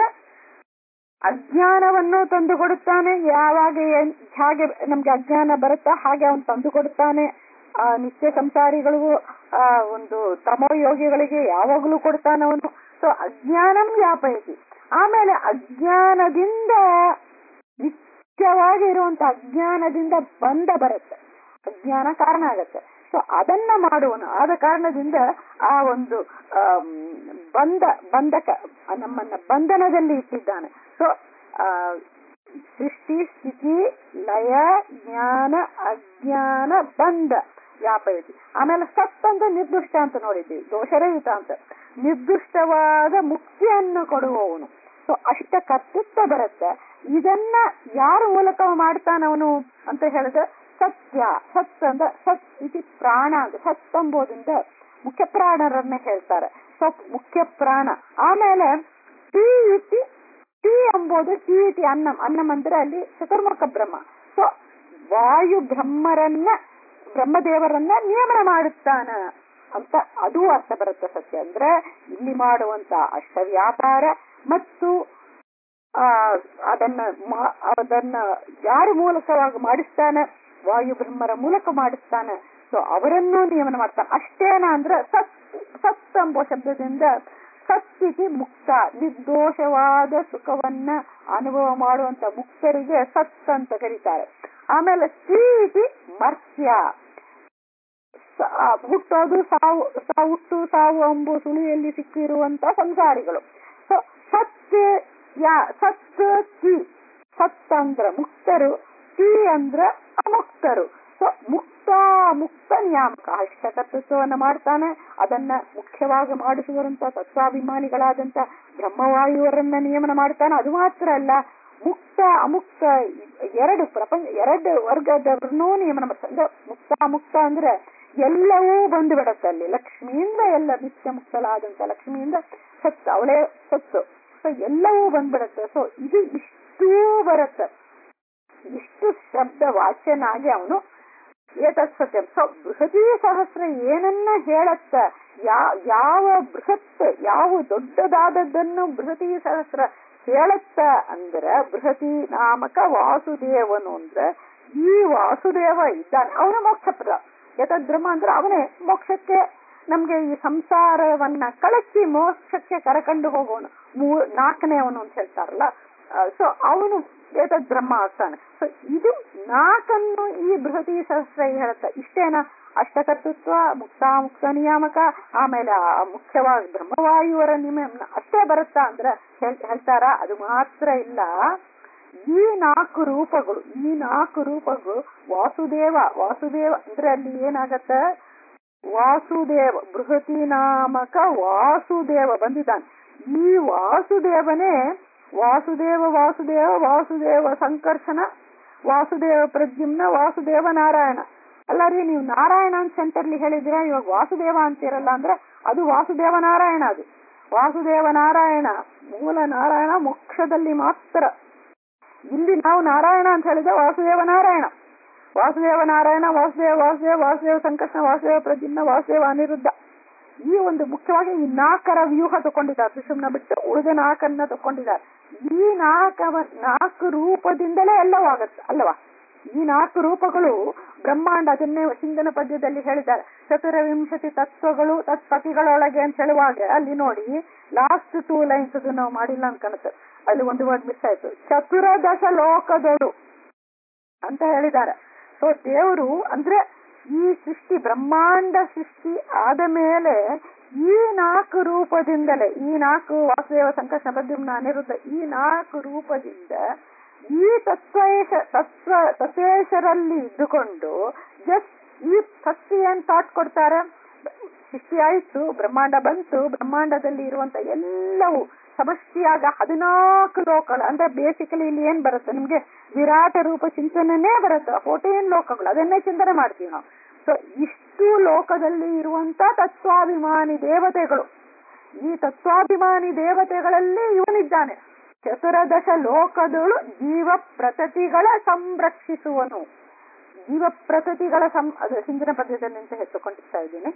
ಅಜ್ಞಾನವನ್ನು ತಂದು ಕೊಡುತ್ತಾನೆ ಯಾವಾಗ ಏನ್ ಹಾಗೆ ನಮ್ಗೆ ಅಜ್ಞಾನ ಬರುತ್ತಾ ಹಾಗೆ ಅವನು ತಂದು ಕೊಡುತ್ತಾನೆ ಆ ನಿತ್ಯ ಸಂಸಾರಿಗಳಿಗೂ ಆ ಒಂದು ತಮೋ ಯೋಗಿಗಳಿಗೆ ಯಾವಾಗಲೂ ಕೊಡ್ತಾನೆ ಅವನು ಸೊ ಅಜ್ಞಾನಂ ವ್ಯಾಪಯತಿ ಆಮೇಲೆ ಅಜ್ಞಾನದಿಂದ ನಿತ್ಯವಾಗಿ ಇರುವಂತ ಅಜ್ಞಾನದಿಂದ ಬಂಧ ಬರುತ್ತೆ ಅಜ್ಞಾನ ಕಾರಣ ಆಗತ್ತೆ ಸೊ ಅದನ್ನ ಮಾಡುವನು ಆದ ಕಾರಣದಿಂದ ಆ ಒಂದು ಆಮ್, ಬಂಧ ಬಂಧಕ ನಮ್ಮನ್ನ ಬಂಧನದಲ್ಲಿ ಇಟ್ಟಿದ್ದಾನೆ ಸೊ ಸೃಷ್ಟಿ ಸ್ಥಿತಿ ಲಯ ಜ್ಞಾನ ಅಜ್ಞಾನ ಬಂಧ ವ್ಯಾಪಯತಿ ಆಮೇಲೆ ಸತ್ ಅಂತ ನಿರ್ದುಷ್ಟ ಅಂತ ನೋಡಿದ್ದೀವಿ ದೋಷರಹಿತ ಅಂತ ನಿರ್ದುಷ್ಟವಾದ ಮುಕ್ತಿಯನ್ನು ಕೊಡುವವನು ಸೊ ಅಷ್ಟ ಕರ್ತೃತ್ವ ಬರುತ್ತೆ ಇದನ್ನ ಯಾರ ಮೂಲಕ ಮಾಡ್ತಾನವನು ಅಂತ ಹೇಳಿದ್ರೆ ಸತ್ಯ ಸತ್ ಅಂದ್ರೆ ಸತ್ ಇತಿ ಪ್ರಾಣ ಅಂತ ಸತ್ ಎಂಬುದರಿಂದ ಮುಖ್ಯ ಪ್ರಾಣರನ್ನ ಹೇಳ್ತಾರೆ ಸತ್ ಮುಖ್ಯ ಪ್ರಾಣ ಆಮೇಲೆ ಟಿ ಇತಿ ಟಿ ಎಂಬುದು ಟಿ ಇತಿ ಅನ್ನಂ ಅನ್ನಂ ಅಂದ್ರೆ ಅಲ್ಲಿ ಚತುರ್ಮುಖ ಬ್ರಹ್ಮ ಸೊ ವಾಯು ಬ್ರಹ್ಮರನ್ನ ಬ್ರಹ್ಮದೇವರನ್ನ ನಿಯಮನ ಮಾಡುತ್ತಾನ ಅಂತ ಅದು ಅರ್ಥ ಬರುತ್ತೆ ಸತ್ಯ ಅಂದ್ರೆ ಇಲ್ಲಿ ಮಾಡುವಂತ ಅಷ್ಟ ವ್ಯಾಪಾರ ಮತ್ತು ಆ ಅದನ್ನ ಮಾ- ಅದನ್ನ ಯಾರ ಮೂಲಕವಾಗಿ ಮಾಡಿಸ್ತಾನೆ ವಾಯು ಬ್ರಹ್ಮರ ಮೂಲಕ ಮಾಡಿಸ್ತಾನೆ ಸೊ ಅವರನ್ನು ನಿಯಮನ ಮಾಡ್ತಾನೆ ಅಷ್ಟೇನ ಅಂದ್ರೆ ಸತ್ ಸತ್ ಎಂಬ ಶಬ್ದದಿಂದ ಸತ್ತಿತಿ ಮುಕ್ತ ನಿರ್ದೋಷವಾದ ಸುಖವನ್ನ ಅನುಭವ ಮಾಡುವಂತ ಮುಕ್ತರಿಗೆ ಸತ್ ಅಂತ ಕರೀತಾರೆ ಆಮೇಲೆ ಸ್ಥಿತಿ ಮರ್ತ್ಯ ಸ- ಆ, ಹುಟ್ಟೋದು ಸಾವು ಸಾ- ಹುಟ್ಟು ಸಾವು ಎಂಬು ಸುಳಿಯಲ್ಲಿ ಸಿಕ್ಕಿರುವಂತ ಸಂಸಾರಿಗಳು ಸೊ ಸತ್ ಯಾ ಸತ್ ಕಿ ಸತ್ ಅಂದ್ರ ಮುಕ್ತರು ಕಿ ಅಂದ್ರ ಅಮುಕ್ತರು ಸೊ ಮುಕ್ತ ಮುಕ್ತ ನ್ಯಾಮಕ ಅಷ್ಟಕರ್ತೃತ್ವವನ್ನ ಮಾಡ್ತಾನೆ ಅದನ್ನ ಮುಖ್ಯವಾಗಿ ಮಾಡಿಸುವಂತ ತತ್ವಾಭಿಮಾನಿಗಳಾದಂತ ಬ್ರಹ್ಮವಾಯುವರನ್ನ ನಿಯಮನ ಮಾಡ್ತಾನೆ ಅದು ಮಾತ್ರ ಅಲ್ಲ ಮುಕ್ತ ಅಮುಕ್ತ ಎರಡು ಪ್ರಪಂಚ ಎರಡು ವರ್ಗದವ್ರನ್ನೂ ನಿಯಮನ ಮಾಡ್ತಾನೆ ಅಂದ್ರೆ ಮುಕ್ತ ಅಮುಕ್ತ ಅಂದ್ರೆ ಎಲ್ಲವೂ ಬಂದು ಬಿಡತ್ತೆ ಅಲ್ಲಿ ಲಕ್ಷ್ಮಿಯಿಂದ ಎಲ್ಲ ನಿತ್ಯ ಮುಕ್ತಲಾದಂತ ಲಕ್ಷ್ಮಿಯಿಂದ ಸತ್ತು ಅವಳೇ ಸತ್ತು ಸೊ ಎಲ್ಲವೂ ಬಂದ್ಬಿಡತ್ತೆ ಸೊ ಇದು ಇಷ್ಟೂ ಬರುತ್ತೆ ಇಷ್ಟು ಶಬ್ದ ವಾಚ್ಯನಾಗಿ ಅವನು ಏತತ್ ಸತ್ಯಂ ಸೊ ಬೃಹತಿ ಸಹಸ್ರ ಏನನ್ನ ಹೇಳತ್ತ ಯಾ ಯಾವ ಬೃಹತ್ ಯಾವ ದೊಡ್ಡದಾದದ್ದನ್ನು ಬೃಹತಿ ಸಹಸ್ರ ಹೇಳತ್ತ ಅಂದ್ರೆ ಬೃಹತಿ ನಾಮಕ ವಾಸುದೇವನು ಅಂದ್ರೆ ಈ ವಾಸುದೇವ ಇದ್ದಾನೆ ಅವನ ಮೋಕ್ಷಪ್ರದ ಯತದ್ ಬ್ರಹ್ಮ ಅಂದ್ರೆ ಅವನೇ ಮೋಕ್ಷಕ್ಕೆ ನಮ್ಗೆ ಈ ಸಂಸಾರವನ್ನ ಕಳಚಿ ಮೋಕ್ಷಕ್ಕೆ ಕರಕೊಂಡು ಹೋಗೋನು ಮೂರ್ ನಾಲ್ಕನೇ ಅವನು ಅಂತ ಹೇಳ್ತಾರಲ್ಲ ಸೊ ಅವನು ಏತದ್ ಬ್ರಹ್ಮ ಆಗ್ತಾನೆ ಸೊ ಇದು ನಾಲ್ಕನ್ನು ಈ ಬೃಹತಿ ಸಹಸ್ರ ಹೇಳುತ್ತೆ ಇಷ್ಟೇನ ಅಷ್ಟಕರ್ತೃತ್ವ ಮುಕ್ತ ಮುಕ್ತ ನಿಯಾಮಕ ಆಮೇಲೆ ಆ ಮುಖ್ಯವಾಗಿ ಬ್ರಹ್ಮವಾಯುವರ ನಿಮ ಅಷ್ಟೇ ಬರುತ್ತಾ ಅಂದ್ರೆ ಹೇಳ್- ಹೇಳ್ತಾರ ಅದು ಮಾತ್ರ ಇಲ್ಲ ಈ ನಾಲ್ಕು ರೂಪಗಳು ಈ ನಾಲ್ಕು ರೂಪಗಳು ವಾಸುದೇವ ವಾಸುದೇವ ಅಂದ್ರೆ ಅಲ್ಲಿ ಏನಾಗತ್ತ ವಾಸುದೇವ ಬೃಹತಿ ನಾಮಕ ವಾಸುದೇವ ಬಂದಿದ್ದಾನೆ ಈ ವಾಸುದೇವನೇ ವಾಸುದೇವ ವಾಸುದೇವ ವಾಸುದೇವ ಸಂಕರ್ಷಣ ವಾಸುದೇವ ಪ್ರದ್ಯುಮ್ನ ವಾಸುದೇವ ನಾರಾಯಣ ಅಲ್ಲ ರೀ ನೀವು ನಾರಾಯಣ ಅಂತ ಸೆಂಟರ್ಲಿ ಹೇಳಿದ್ರೆ ಇವಾಗ ವಾಸುದೇವ ಅಂತಿರಲ್ಲ ಅಂದ್ರೆ ಅದು ವಾಸುದೇವ ನಾರಾಯಣ ಅದು ವಾಸುದೇವ ನಾರಾಯಣ ಮೂಲ ನಾರಾಯಣ ಮೋಕ್ಷದಲ್ಲಿ ಮಾತ್ರ ಇಲ್ಲಿ ನಾವು ನಾರಾಯಣ ಅಂತ ಹೇಳಿದ್ರೆ ವಾಸುದೇವ ನಾರಾಯಣ ವಾಸುದೇವ ನಾರಾಯಣ ವಾಸುದೇವ ವಾಸುದೇವ ವಾಸುದೇವ ಸಂಕರ್ಷಣ ವಾಸುದೇವ ಪ್ರದ್ಯುಮ್ನ ವಾಸುದೇವ ಅನಿರುದ್ಧ ಈ ಒಂದು ಮುಖ್ಯವಾಗಿ ಈ ನಾಲ್ಕರ ವ್ಯೂಹ ತಗೊಂಡಿದ್ದಾರೆ ಸುಷುಮ್ನ ಬಿಟ್ಟು ಉಳಿದ ನಾಲ್ಕನ್ನ ತಗೊಂಡಿದ್ದಾರೆ ಈ ನಾಲ್ಕವ ನಾಲ್ಕು ರೂಪದಿಂದಲೇ ಎಲ್ಲವೂ ಆಗತ್ತೆ ಅಲ್ಲವಾ ಈ ನಾಲ್ಕು ರೂಪಗಳು ಬ್ರಹ್ಮಾಂಡ ಅದನ್ನೇ ಸಿಂಗನ ಪದ್ಯದಲ್ಲಿ ಹೇಳಿದ್ದಾರೆ ಚತುರವಿಂಶತಿ ತತ್ವಗಳು ತತ್ಪತಿಗಳೊಳಗೆ ಅಂತ ಹೇಳುವಾಗ ಅಲ್ಲಿ ನೋಡಿ ಲಾಸ್ಟ್ ಟೂ ಲೈನ್ಸ್ ಅದು ನಾವು ಮಾಡಿಲ್ಲ ಅಂತ ಕಾಣುತ್ತೆ ಅಲ್ಲಿ ಒಂದು ವರ್ಡ್ ಮಿಸ್ ಆಯ್ತು ಚತುರದಶ ಲೋಕದಳು ಅಂತ ಹೇಳಿದ್ದಾರೆ ಸೊ ದೇವರು ಅಂದ್ರೆ ಈ ಸೃಷ್ಟಿ ಬ್ರಹ್ಮಾಂಡ ಸೃಷ್ಟಿ ಆದ ಮೇಲೆ ಈ ನಾಲ್ಕು ರೂಪದಿಂದಲೇ ಈ ನಾಲ್ಕು ವಾಸುದೇವ ಸಂಕಷ್ಟ ಪ್ರದ್ಯುಮ್ನ ಅನಿರುದ್ಧ ಈ ನಾಲ್ಕು ರೂಪದಿಂದ ಈ ತತ್ವೇಶ ತತ್ವ ತತ್ವೇಶರಲ್ಲಿ ಇದ್ದುಕೊಂಡು ಜಸ್ಟ್ ಈ ಫಸ್ಟ್ ಏನ್ ಥಾಟ್ ಕೊಡ್ತಾರೆ ಸೃಷ್ಟಿ ಆಯ್ತು ಬ್ರಹ್ಮಾಂಡ ಬಂತು ಬ್ರಹ್ಮಾಂಡದಲ್ಲಿ ಇರುವಂತ ಎಲ್ಲವೂ ಸಮಷ್ಟಿಯಾಗ ಹದಿನಾಲ್ಕು ಲೋಕಗಳು ಅಂದ್ರೆ ಬೇಸಿಕಲಿ ಇಲ್ಲಿ ಏನ್ ಬರುತ್ತೆ ನಿಮ್ಗೆ ವಿರಾಟ ರೂಪ ಚಿಂತನೆನೇ ಬರುತ್ತೆ ಫೋರ್ಟೀನ್ ಲೋಕಗಳು ಅದನ್ನೇ ಚಿಂತನೆ ಮಾಡ್ತೀವಿ ನಾವು ಸೊ ಇಷ್ಟು ಲೋಕದಲ್ಲಿ ಇರುವಂತ ತತ್ವಾಭಿಮಾನಿ ದೇವತೆಗಳು ಈ ತತ್ವಾಭಿಮಾನಿ ದೇವತೆಗಳಲ್ಲಿ ಇವನಿದ್ದಾನೆ ಚತುರದಶ ಲೋಕದಳು ಜೀವ ಪ್ರತತಿಗಳ ಸಂರಕ್ಷಿಸುವನು ಜೀವ ಪ್ರಕೃತಿಗಳ ಸಂ ಅದು ಹಿಂದಿನ ಪದ್ಯದಲ್ಲಿ ಅಂತ ಹೆಚ್ಚುಕೊಂಡಿರ್ತಾ ಇದ್ದೀನಿ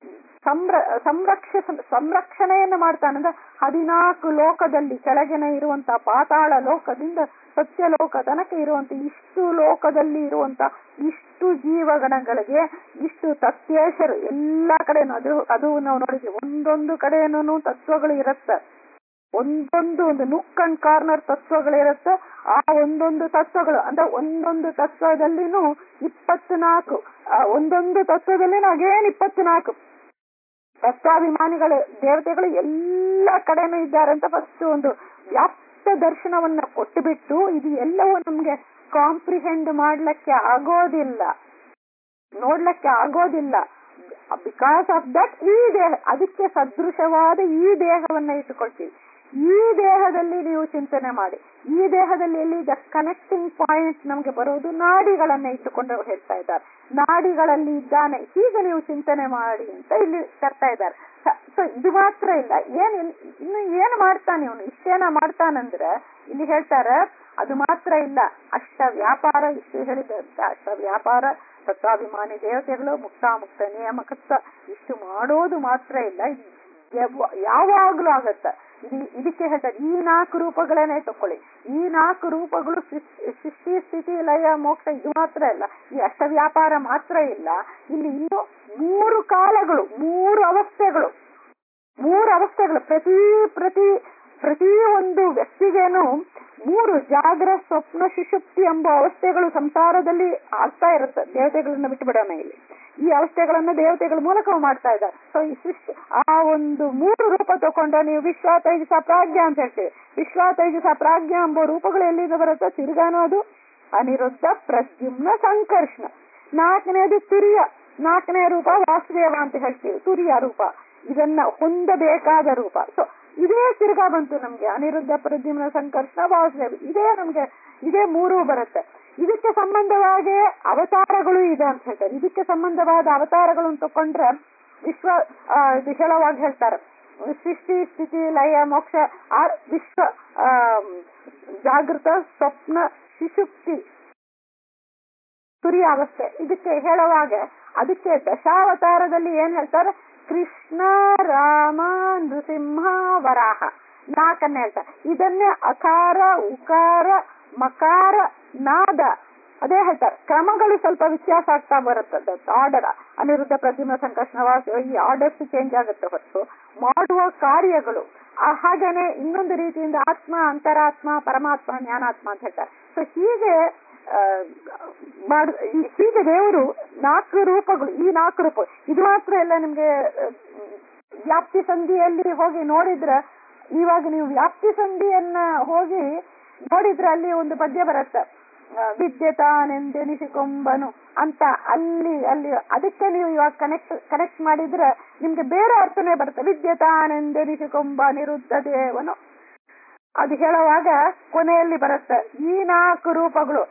ಸಂರ ಸಂರಕ್ಷ ಸಂರಕ್ಷಣೆಯನ್ನು ಮಾಡ್ತಾನಂದ್ರೆ ಹದಿನಾಲ್ಕು ಲೋಕದಲ್ಲಿ ಕೆಳಗಿನ ಇರುವಂತ ಪಾತಾಳ ಲೋಕದಿಂದ ಸತ್ಯಲೋಕ ತನಕ ಇರುವಂತ ಇಷ್ಟು ಲೋಕದಲ್ಲಿ ಇರುವಂತ ಇಷ್ಟು ಜೀವಗಣಗಳಿಗೆ ಇಷ್ಟು ತತ್ವೇಶರು ಎಲ್ಲಾ ಕಡೆನೂ ಅದು ಅದು ನಾವು ನೋಡಿದ್ವಿ ಒಂದೊಂದು ಕಡೆನೂ ತತ್ವಗಳು ಇರುತ್ತೆ ಒಂದೊಂದು ಒಂದು ನೂಕ್ ಅಂಡ್ ಕಾರ್ನರ್ ತತ್ವಗಳಿರುತ್ತೆ ಆ ಒಂದೊಂದು ತತ್ವಗಳು ಅಂದ್ರೆ ಒಂದೊಂದು ತತ್ವದಲ್ಲಿನೂ ಇಪ್ಪತ್ನಾಲ್ಕು ಒಂದೊಂದು ತತ್ವದಲ್ಲಿನೂ ಅಗೇನ್ ಇಪ್ಪತ್ನಾಲ್ಕು ತತ್ವಾಭಿಮಾನಿಗಳು ದೇವತೆಗಳು ಎಲ್ಲ ಕಡೆನೂ ಇದ್ದಾರೆ ಅಂತ ಫಸ್ಟ್ ಒಂದು ವ್ಯಾಪ್ತ ದರ್ಶನವನ್ನ ಕೊಟ್ಟು ಬಿಟ್ಟು ಇದು ಎಲ್ಲವೂ ನಮ್ಗೆ ಕಾಂಪ್ರಿಹೆಂಡ್ ಮಾಡ್ಲಿಕ್ಕೆ ಆಗೋದಿಲ್ಲ ನೋಡ್ಲಿಕ್ಕೆ ಆಗೋದಿಲ್ಲ ಬಿಕಾಸ್ ಆಫ್ ದಟ್ ಈ ದೇಹ ಅದಕ್ಕೆ ಸದೃಶವಾದ ಈ ದೇಹವನ್ನ ಇಟ್ಟುಕೊಳ್ತೀವಿ ಈ ದೇಹದಲ್ಲಿ ನೀವು ಚಿಂತನೆ ಮಾಡಿ ಈ ದೇಹದಲ್ಲಿ ಎಲ್ಲಿ ದ ಕನೆಕ್ಟಿಂಗ್ ಪಾಯಿಂಟ್ ನಮ್ಗೆ ಬರೋದು ನಾಡಿಗಳನ್ನ ಇಟ್ಟುಕೊಂಡು ಹೇಳ್ತಾ ಇದ್ದಾರೆ ನಾಡಿಗಳಲ್ಲಿ ಇದ್ದಾನೆ ಹೀಗೆ ನೀವು ಚಿಂತನೆ ಮಾಡಿ ಅಂತ ಇಲ್ಲಿ ತರ್ತಾ ಇದ್ದಾರೆ ಸೊ ಇದು ಮಾತ್ರ ಇಲ್ಲ ಏನ್ ಇನ್ನು ಏನು ಮಾಡ್ತಾನೆ ಅವನು ಇಷ್ಟೇನ ಮಾಡ್ತಾನಂದ್ರೆ ಇಲ್ಲಿ ಹೇಳ್ತಾರೆ ಅದು ಮಾತ್ರ ಇಲ್ಲ ಅಷ್ಟ ವ್ಯಾಪಾರ ಇಷ್ಟು ಹೇಳಿದಂತ ಅಷ್ಟ ವ್ಯಾಪಾರ ತತ್ವಾಭಿಮಾನಿ ದೇವತೆಗಳು ಮುಕ್ತಾಮುಕ್ತ ನೇಮಕತ್ವ ಇಷ್ಟು ಮಾಡೋದು ಮಾತ್ರ ಇಲ್ಲ ಯಾವಾಗ್ಲೂ ಆಗತ್ತ ಇದು ಇದಕ್ಕೆ ಹೇಳ್ತಾರೆ ಈ ನಾಲ್ಕು ರೂಪಗಳನ್ನೇ ತಕೊಳ್ಳಿ ಈ ನಾಲ್ಕು ರೂಪಗಳು ಸೃಷ್ಟಿ ಸ್ಥಿತಿ ಲಯ ಮೋಕ್ಷ ಇದು ಮಾತ್ರ ಇಲ್ಲ ಈ ಅಷ್ಟ ವ್ಯಾಪಾರ ಮಾತ್ರ ಇಲ್ಲ ಇಲ್ಲಿ ಇನ್ನು ಮೂರು ಕಾಲಗಳು ಮೂರು ಅವಸ್ಥೆಗಳು ಮೂರು ಅವಸ್ಥೆಗಳು ಪ್ರತಿ ಪ್ರತಿ ಪ್ರತಿ ಒಂದು ವ್ಯಕ್ತಿಗೇನು ಮೂರು ಜಾಗ್ರ ಸ್ವಪ್ನ ಸುಷುಪ್ತಿ ಎಂಬ ಅವಸ್ಥೆಗಳು ಸಂಸಾರದಲ್ಲಿ ಆಗ್ತಾ ಇರುತ್ತೆ ದೇವತೆಗಳನ್ನ ಬಿಟ್ಟು ಬಿಡೋಣ ಇಲ್ಲಿ ಈ ಅವಸ್ಥೆಗಳನ್ನ ದೇವತೆಗಳ ಮೂಲಕ ಮಾಡ್ತಾ ಇದ್ದಾರೆ ಸೊ ಈ ಸೃಷ್ಟಿ ಆ ಒಂದು ಮೂರು ರೂಪ ತಗೊಂಡ ನೀವು ವಿಶ್ವ ತೈಜಸ ಪ್ರಾಜ್ಞ ಅಂತ ಹೇಳ್ತೀವಿ ವಿಶ್ವ ತೈಜಸ ಪ್ರಾಜ್ಞ ಎಂಬ ರೂಪಗಳು ಎಲ್ಲಿಂದ ಬರುತ್ತೆ ತಿರುಗಾನು ಅದು ಅನಿರುದ್ಧ ಪ್ರದ್ಯುಮ್ನ ಸಂಕರ್ಷಣ ನಾಲ್ಕನೇದು ತುರಿಯ ನಾಲ್ಕನೇ ರೂಪ ವಾಸುದೇವ ಅಂತ ಹೇಳ್ತೀವಿ ತುರಿಯ ರೂಪ ಇದನ್ನ ಹೊಂದಬೇಕಾದ ರೂಪ ಸೊ ಇದೇ ತಿರ್ಗಾ ಬಂತು ನಮ್ಗೆ ಅನಿರುದ್ಧ ಪ್ರದ್ಯುಮ್ನ ಸಂಕರ್ಷಣ ವಾಸುದೇವ ಇದೇ ನಮ್ಗೆ ಇದೇ ಮೂರು ಬರುತ್ತೆ ಇದಕ್ಕೆ ಸಂಬಂಧವಾಗಿ ಅವತಾರಗಳು ಇದೆ ಅಂತ ಹೇಳ್ತಾರೆ ಇದಕ್ಕೆ ಸಂಬಂಧವಾದ ಅವತಾರಗಳನ್ನು ತಕೊಂಡ್ರೆ ವಿಶ್ವ ಇದು ಹೇಳುವಾಗ ಹೇಳ್ತಾರೆ ಸೃಷ್ಟಿ ಸ್ಥಿತಿ ಲಯ ಮೋಕ್ಷ ಆ ವಿಶ್ವ ಜಾಗೃತ ಸ್ವಪ್ನ ಶಿಶುಕ್ತಿ ತುರಿಯಾವಸ್ಥೆ ಇದಕ್ಕೆ ಹೇಳುವಾಗ ಅದಕ್ಕೆ ದಶಾವತಾರದಲ್ಲಿ ಏನ್ ಹೇಳ್ತಾರೆ ಕೃಷ್ಣ ರಾಮ ನೃಸಿಂಹ ವರಾಹ ನಾಲ್ಕನ್ನ ಹೇಳ್ತಾರೆ ಇದನ್ನೇ ಅಕಾರ ಉಕಾರ ಮಕಾರ ನಾದ ಅದೇ ಹೇಳ್ತಾರೆ ಕ್ರಮಗಳು ಸ್ವಲ್ಪ ವ್ಯತ್ಯಾಸ ಆಗ್ತಾ ಬರುತ್ತೆ ಆರ್ಡರ್ ಅನಿರುದ್ಧ ಪ್ರತಿಮ ಸಂಕರ್ಷಣವಾಸ ಈ ಆರ್ಡರ್ಸ್ ಚೇಂಜ್ ಆಗುತ್ತೆ ಹೊರತು ಮಾಡುವ ಕಾರ್ಯಗಳು ಆ ಹಾಗೇನೆ ಇನ್ನೊಂದು ರೀತಿಯಿಂದ ಆತ್ಮ ಅಂತರಾತ್ಮ ಪರಮಾತ್ಮ ಜ್ಞಾನಾತ್ಮ ಅಂತ ಹೇಳ್ತಾರೆ ಸೊ ಹೀಗೆ ಆ, ಮಾಡ್- ಈ- ಹೀಗೆ ದೇವರು ನಾಲ್ಕು ರೂಪಗಳು ಈ ನಾಲ್ಕು ರೂಪ ಇದು ಮಾತ್ರ ಎಲ್ಲ ನಿಮ್ಗೆ ಆ, ವ್ಯಾಪ್ತಿ ಸಂಧಿಯಲ್ಲಿ ಹೋಗಿ ನೋಡಿದ್ರೆ ಇವಾಗ ನೀವು ವ್ಯಾಪ್ತಿ ಸಂಧಿಯನ್ನ ಹೋಗಿ ನೋಡಿದ್ರೆ ಅಲ್ಲಿ ಒಂದು ಪದ್ಯ ಬರುತ್ತೆ ಆ, ವಿದ್ಯೆ ತಾನೆಂದೆನಿಸಿಕೊಂಬನು ಅಂತ ಅಲ್ಲಿ ಅಲ್ಲಿ ಅದಕ್ಕೆ ನೀವು ಇವಾಗ ಕನೆಕ್ಟ್ ಕನೆಕ್ಟ್ ಮಾಡಿದ್ರೆ ನಿಮ್ಗೆ ಬೇರೆ ಅರ್ಥನೇ ಬರುತ್ತೆ ವಿದ್ಯೆ ತಾನೆಂದೆನಿಸಿಕೊಂಬ ನಿರುದ್ಧ ದೇವನು ಅದು ಹೇಳುವಾಗ ಕೊನೆಯಲ್ಲಿ ಬರುತ್ತೆ ಈ ನಾಲ್ಕು ರೂಪಗಳು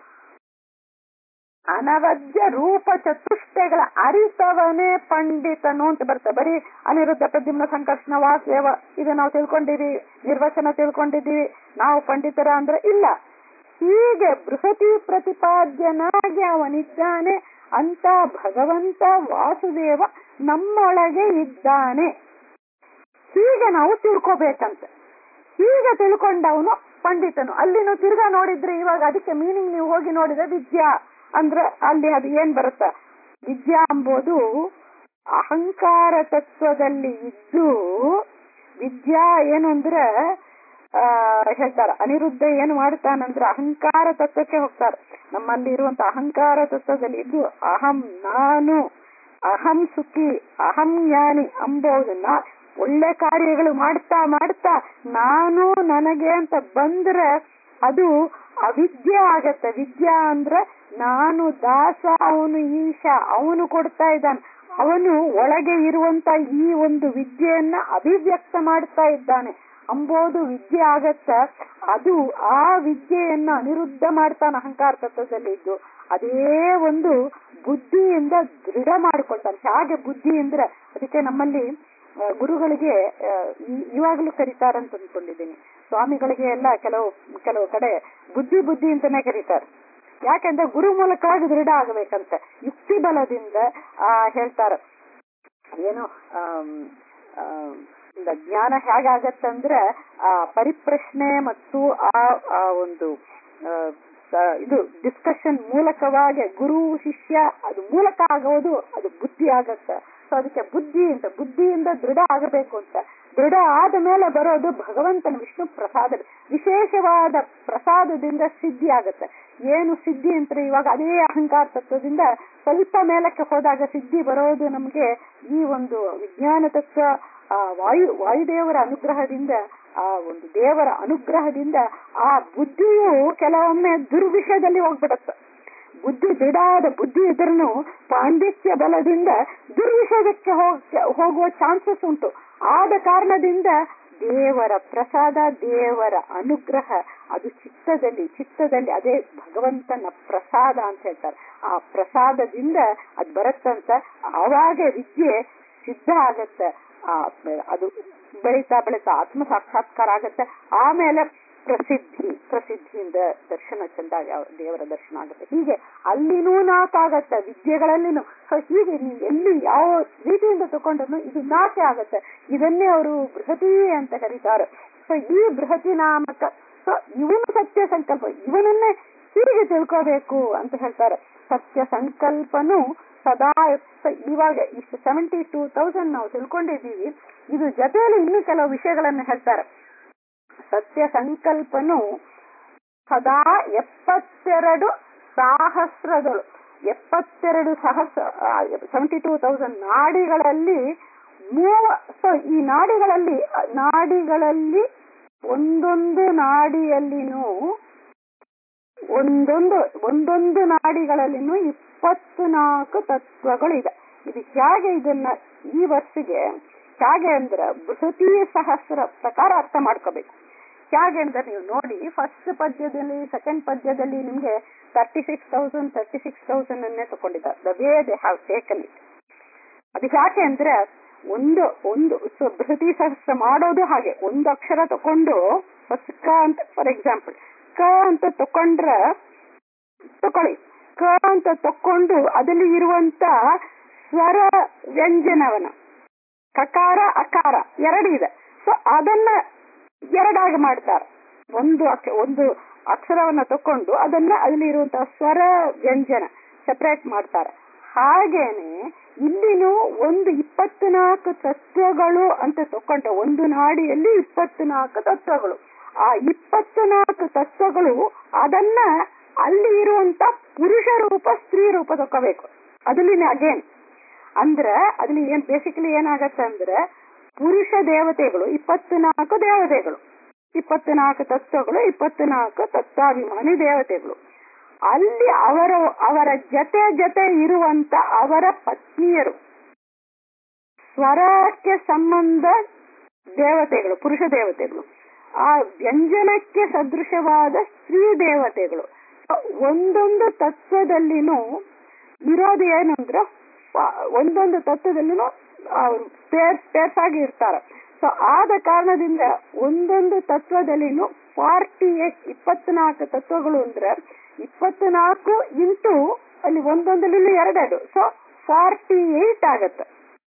ಅನವದ್ಯ ರೂಪ ಚತುಷ್ಟಯಗಳ ಅರಿತವನೇ ಪಂಡಿತನು ಅಂತ ಬರುತ್ತೆ ಬರೀ ಅನಿರುದ್ಧ ಪ್ರದ್ಯುಮ್ನ ಸಂಕರ್ಷಣ ವಾಸುದೇವ ಇದು ನಾವು ತಿಳ್ಕೊಂಡಿದೀವಿ ನಿರ್ವಚನ ತಿಳ್ಕೊಂಡಿದ್ದೀವಿ ನಾವು ಪಂಡಿತರ ಅಂದ್ರೆ ಇಲ್ಲ ಹೀಗೆ ಬೃಹತಿ ಪ್ರತಿಪಾದ್ಯನಾಗಿ ಅವನಿದ್ದಾನೆ ಅಂತ ಭಗವಂತ ವಾಸುದೇವ ನಮ್ಮೊಳಗೆ ಇದ್ದಾನೆ ಹೀಗೆ ನಾವು ತಿಳ್ಕೋಬೇಕಂತ ಹೀಗೆ ತಿಳ್ಕೊಂಡವನು ಪಂಡಿತನು ಅಲ್ಲಿ ನೀವು ತಿರ್ಗಾ ನೋಡಿದ್ರೆ ಇವಾಗ ಅದಕ್ಕೆ ಮೀನಿಂಗ್ ನೀವು ಹೋಗಿ ನೋಡಿದ್ರೆ ವಿದ್ಯಾ ಅಂದ್ರೆ ಅಲ್ಲಿ ಅದು ಏನ್ ಬರುತ್ತೆ ವಿದ್ಯಾ ಎಂಬುದು ಅಹಂಕಾರ ತತ್ವದಲ್ಲಿ ಇದ್ದು ವಿದ್ಯಾ ಏನು ಅಂದ್ರೆ ಆ ಹೇಳ್ತಾರ ಅನಿರುದ್ಧ ಏನು ಮಾಡ್ತಾನಂದ್ರೆ ಅಹಂಕಾರ ತತ್ವಕ್ಕೆ ಹೋಗ್ತಾರೆ ನಮ್ಮಲ್ಲಿ ಇರುವಂತ ಅಹಂಕಾರ ತತ್ವದಲ್ಲಿ ಇದ್ದು ಅಹಂ ನಾನು ಅಹಂ ಸುಖಿ ಅಹಂ ಜ್ಞಾನಿ ಅಂಬೋದನ್ನ ಒಳ್ಳೆ ಕಾರ್ಯಗಳು ಮಾಡ್ತಾ ಮಾಡ್ತಾ ನಾನು ನನಗೆ ಅಂತ ಬಂದ್ರೆ ಅದು ಅವಿದ್ಯೆ ಆಗತ್ತೆ ವಿದ್ಯಾ ಅಂದ್ರೆ ನಾನು ದಾಸ ಅವನು ಈಶ ಅವನು ಕೊಡ್ತಾ ಇದ್ದಾನೆ ಅವನು ಒಳಗೆ ಇರುವಂತ ಈ ಒಂದು ವಿದ್ಯೆಯನ್ನ ಅಭಿವ್ಯಕ್ತ ಮಾಡ್ತಾ ಇದ್ದಾನೆ ಅಂಬೋದು ವಿದ್ಯೆ ಆಗತ್ತ ಅದು ಆ ವಿದ್ಯೆಯನ್ನ ಅನಿರುದ್ಧ ಮಾಡ್ತಾನೆ ಅಹಂಕಾರ ತತ್ವದಲ್ಲಿ ಇದ್ದು ಅದೇ ಒಂದು ಬುದ್ಧಿಯಿಂದ ದೃಢ ಮಾಡಿಕೊಳ್ತಾನೆ ಹಾಗೆ ಬುದ್ಧಿ ಅಂದ್ರೆ ಅದಕ್ಕೆ ನಮ್ಮಲ್ಲಿ ಆ, ಗುರುಗಳಿಗೆ ಆ, ಈ- ಇವಾಗಲೂ ಕರೀತಾರಂತ ಅಂದ್ಕೊಂಡಿದ್ದೀನಿ ಸ್ವಾಮಿಗಳಿಗೆ ಎಲ್ಲ ಕೆಲವು ಕೆಲವು ಕಡೆ ಬುದ್ಧಿ ಬುದ್ಧಿ ಅಂತಾನೆ ಕರೀತಾರೆ ಯಾಕೆಂದ್ರೆ ಗುರು ಮೂಲಕವಾಗಿ ದೃಢ ಆಗಬೇಕಂತ ಯುಕ್ತಿ ಬಲದಿಂದ ಆ ಹೇಳ್ತಾರೆ ಏನು ಆಮ್, ಆಮ್, ಇಂದ ಜ್ಞಾನ ಹೇಗಾಗತ್ತಂದ್ರೆ ಆ ಪರಿಪ್ರಶ್ನೆ ಮತ್ತು ಆ ಆ ಒಂದು ಆ, ಸ- ಇದು ಡಿಸ್ಕಷನ್ ಮೂಲಕವಾಗಿ ಗುರು ಶಿಷ್ಯ ಅದು ಮೂಲಕ ಆಗೋದು ಅದು ಬುದ್ಧಿ ಆಗತ್ತೆ ಸೊ ಅದಕ್ಕೆ ಬುದ್ಧಿ ಅಂತ ಬುದ್ಧಿಯಿಂದ ದೃಢ ಆಗಬೇಕು ಅಂತ ದೃಢ ಆದ ಮೇಲೆ ಬರೋದು ಭಗವಂತನ ವಿಷ್ಣು ಪ್ರಸಾದ ವಿಶೇಷವಾದ ಪ್ರಸಾದದಿಂದ ಸಿದ್ಧಿ ಆಗತ್ತೆ ಏನು ಸಿದ್ಧಿ ಅಂತ ಇವಾಗ ಅದೇ ಅಹಂಕಾರ ತತ್ವದಿಂದ ಸ್ವಲ್ಪ ಮೇಲಕ್ಕೆ ಹೋದಾಗ ಸಿದ್ಧಿ ಬರೋದು ನಮಗೆ ಈ ಒಂದು ವಿಜ್ಞಾನ ತತ್ವ ಆ ವಾಯು ವಾಯುದೇವರ ಅನುಗ್ರಹದಿಂದ ಆ ಒಂದು ದೇವರ ಅನುಗ್ರಹದಿಂದ ಆ ಬುದ್ಧಿಯು ಕೆಲವೊಮ್ಮೆ ದುರ್ವಿಷಯದಲ್ಲಿ ಹೋಗ್ಬಿಡತ್ತೆ ಬುದ್ಧಿ ದೃಢಾದ ಬುದ್ಧಿ ಇದ್ರೂ ಪಾಂಡಿತ್ಯ ಬಲದಿಂದ ದುರ್ವಿಷಯಕ್ಕೆ ಹೋಗ ಹೋಗುವ ಚಾನ್ಸಸ್ ಉಂಟು ಆದ ಕಾರಣದಿಂದ ದೇವರ ಪ್ರಸಾದ ದೇವರ ಅನುಗ್ರಹ ಅದು ಚಿತ್ತದಲ್ಲಿ ಚಿತ್ತದಲ್ಲಿ ಅದೇ ಭಗವಂತನ ಪ್ರಸಾದ ಅಂತ ಹೇಳ್ತಾರೆ ಆ ಪ್ರಸಾದದಿಂದ ಅದು ಬರುತ್ತಂತ ಆವಾಗ ವಿದ್ಯೆ ಸಿದ್ಧ ಆಗತ್ತೆ ಆ ಅದು ಬೆಳೀತಾ ಬೆಳೀತಾ ಆತ್ಮ ಸಾಕ್ಷಾತ್ಕಾರ ಆಗತ್ತೆ ಆಮೇಲೆ ಪ್ರಸಿದ್ಧಿ ಪ್ರಸಿದ್ಧಿಯಿಂದ ದರ್ಶನ ಚಂದಾಗಿ ಆ ದೇವರ ದರ್ಶನ ಆಗುತ್ತೆ ಹೀಗೆ ಅಲ್ಲಿನೂ ನಾಲ್ಕಾಗತ್ತೆ ವಿದ್ಯೆಗಳಲ್ಲಿನೂ ಸೊ ಹೀಗೆ ನೀವು ಎಲ್ಲಿ ಯಾವ ರೀತಿಯಿಂದ ತಗೊಂಡ್ರು ಇದು ನಾಕೆ ಆಗತ್ತೆ ಇದನ್ನೇ ಅವರು ಬೃಹತಿ ಅಂತ ಕರೀತಾರೆ ಸೊ ಈ ಬೃಹತಿ ನಾಮಕ ಸೊ ಇವನು ಸತ್ಯ ಸಂಕಲ್ಪ ಇವನನ್ನೇ ಹೀಗೆ ತಿಳ್ಕೋಬೇಕು ಅಂತ ಹೇಳ್ತಾರೆ ಸತ್ಯ ಸಂಕಲ್ಪನು ಸದಾ ಸ- ಇವಾಗ ಇಷ್ಟು ಸೆವೆಂಟಿ ಟೂ ತೌಸಂಡ್ ನಾವು ತಿಳ್ಕೊಂಡಿದ್ದೀವಿ ಇದು ಜೊತೆಯಲ್ಲಿ ಇನ್ನೂ ಕೆಲವು ವಿಷಯಗಳನ್ನು ಹೇಳ್ತಾರೆ ಸತ್ಯ ಸಂಕಲ್ಪನು ಸದಾ ಎಪ್ಪತ್ತೆರಡು ಸಹಸ್ರಗಳು ಎಪ್ಪತ್ತೆರಡು ಸಹಸ್ರ ಸೆವೆಂಟಿ ಟೂ ತೌಸಂಡ್ ನಾಡಿಗಳಲ್ಲಿ ಮೂವ ಸೊ ಈ ನಾಡಿಗಳಲ್ಲಿ ನಾಡಿಗಳಲ್ಲಿ ಒಂದೊಂದು ನಾಡಿಯಲ್ಲಿನೂ ಒಂದೊಂದು ಒಂದೊಂದು ನಾಡಿಗಳಲ್ಲಿನೂ ಇಪ್ಪತ್ತು ನಾಲ್ಕು ತತ್ವಗಳು ಇದೆ ಇದು ಹೇಗೆ ಇದನ್ನ ಈ ವರ್ಷಗೆ ಹೇಗೆ ಅಂದ್ರೆ ಬೃಹತಿ ಸಹಸ್ರ ಪ್ರಕಾರ ಅರ್ಥ ಮಾಡ್ಕೋಬೇಕು ಹೇಗೆ ಅಂದ್ರೆ ನೀವು ನೋಡಿ ಫಸ್ಟ್ ಪದ್ಯದಲ್ಲಿ ಸೆಕೆಂಡ್ ಪದ್ಯದಲ್ಲಿ ನಿಮ್ಗೆ thirty six thousand thirty six thousand ಅನ್ನೇ ತಗೊಂಡಿದ್ದಾರೆ the way they have taken it ಅದು ಯಾಕೆ ಅಂದ್ರೆ ಒಂದು ಒಂದು ಸೊ ಬೃಹತಿ ಸಹಸ್ರ ಮಾಡೋದು ಹಾಗೆ ಒಂದು ಅಕ್ಷರ ತಕೊಂಡು ಫಸ್ಟ್ ಕ ಅಂತ ಫಾರ್ ಎಕ್ಸಾಂಪಲ್ ಕ ಅಂತ ತಕೊಂಡ್ರೆ ತಕೊಳ್ಳಿ ಕ ಅಂತ ತಕೊಂಡು ಅದರಲ್ಲಿ ಇರುವಂತ ಸ್ವರ ವ್ಯಂಜನವನ ಕಕಾರ ಅಕಾರ ಎರಡು ಇದೆ ಸೊ ಅದನ್ನ ಎರಡಾಗಿ ಮಾಡ್ತಾರೆ ಒಂದು ಅಕ್ಷ ಒಂದು ಅಕ್ಷರವನ್ನ ತಕೊಂಡು ಅದನ್ನ ಅಲ್ಲಿ ಇರುವಂತಹ ಸ್ವರ ವ್ಯಂಜನ ಸೆಪರೇಟ್ ಮಾಡ್ತಾರೆ ಹಾಗೇನೆ ಇಲ್ಲಿನೂ ಒಂದು ಇಪ್ಪತ್ನಾಲ್ಕು ತತ್ವಗಳು ಅಂತ ತಕೊಂಡ್ರೆ ಒಂದು ನಾಡಿಯಲ್ಲಿ ಇಪ್ಪತ್ನಾಲ್ಕು ತತ್ವಗಳು ಆ ಇಪ್ಪತ್ನಾಲ್ಕು ತತ್ವಗಳು ಅದನ್ನ ಅಲ್ಲಿ ಇರುವಂತ ಪುರುಷ ರೂಪ ಸ್ತ್ರೀ ರೂಪ ತಕೋಬೇಕು ಅದ್ರಲ್ಲಿ ಅಗೇನ್ ಅಂದ್ರೆ ಅದ್ರಲ್ಲಿ ಏನ್ ಬೇಸಿಕಲಿ ಏನಾಗತ್ತೆ ಅಂದ್ರೆ ಪುರುಷ ದೇವತೆಗಳು ಇಪ್ಪತ್ನಾಲ್ಕು ದೇವತೆಗಳು ಇಪ್ಪತ್ನಾಲ್ಕು ತತ್ವಗಳು ಇಪ್ಪತ್ನಾಲ್ಕು ತತ್ವಾಭಿಮಾನಿ ದೇವತೆಗಳು ಅಲ್ಲಿ ಅವರ ಅವರ ಜೊತೆ ಜೊತೆ ಇರುವಂತ ಅವರ ಪತ್ನಿಯರು ಸ್ವರಕ್ಕೆ ಸಂಬಂಧ ದೇವತೆಗಳು ಪುರುಷ ದೇವತೆಗಳು ಆ ವ್ಯಂಜನಕ್ಕೆ ಸದೃಶವಾದ ಸ್ತ್ರೀ ದೇವತೆಗಳು ಒಂದೊಂದು ತತ್ವದಲ್ಲಿನೂ ಇರೋದು ಏನು ಅಂದ್ರೆ ಒಂದೊಂದು ತತ್ವದಲ್ಲಿನೂ ಪೇರ್ಸ್ ಪೇರ್ಸ್ ಆಗಿ ಇರ್ತಾರೆ ಸೊ ಆದ ಕಾರಣದಿಂದ ಒಂದೊಂದು ತತ್ವದಲ್ಲಿನೂ ಫಾರ್ಟಿ ಏಟ್ ಇಪ್ಪತ್ನಾಲ್ಕು ತತ್ವಗಳು ಅಂದ್ರೆ ಇಪ್ಪತ್ನಾಲ್ಕು ಇಂಟು ಅಲ್ಲಿ ಒಂದೊಂದರಲ್ಲಿ ಎರಡೆರಡು ಸೊ ಫಾರ್ಟಿ ಏಟ್ ಆಗತ್ತೆ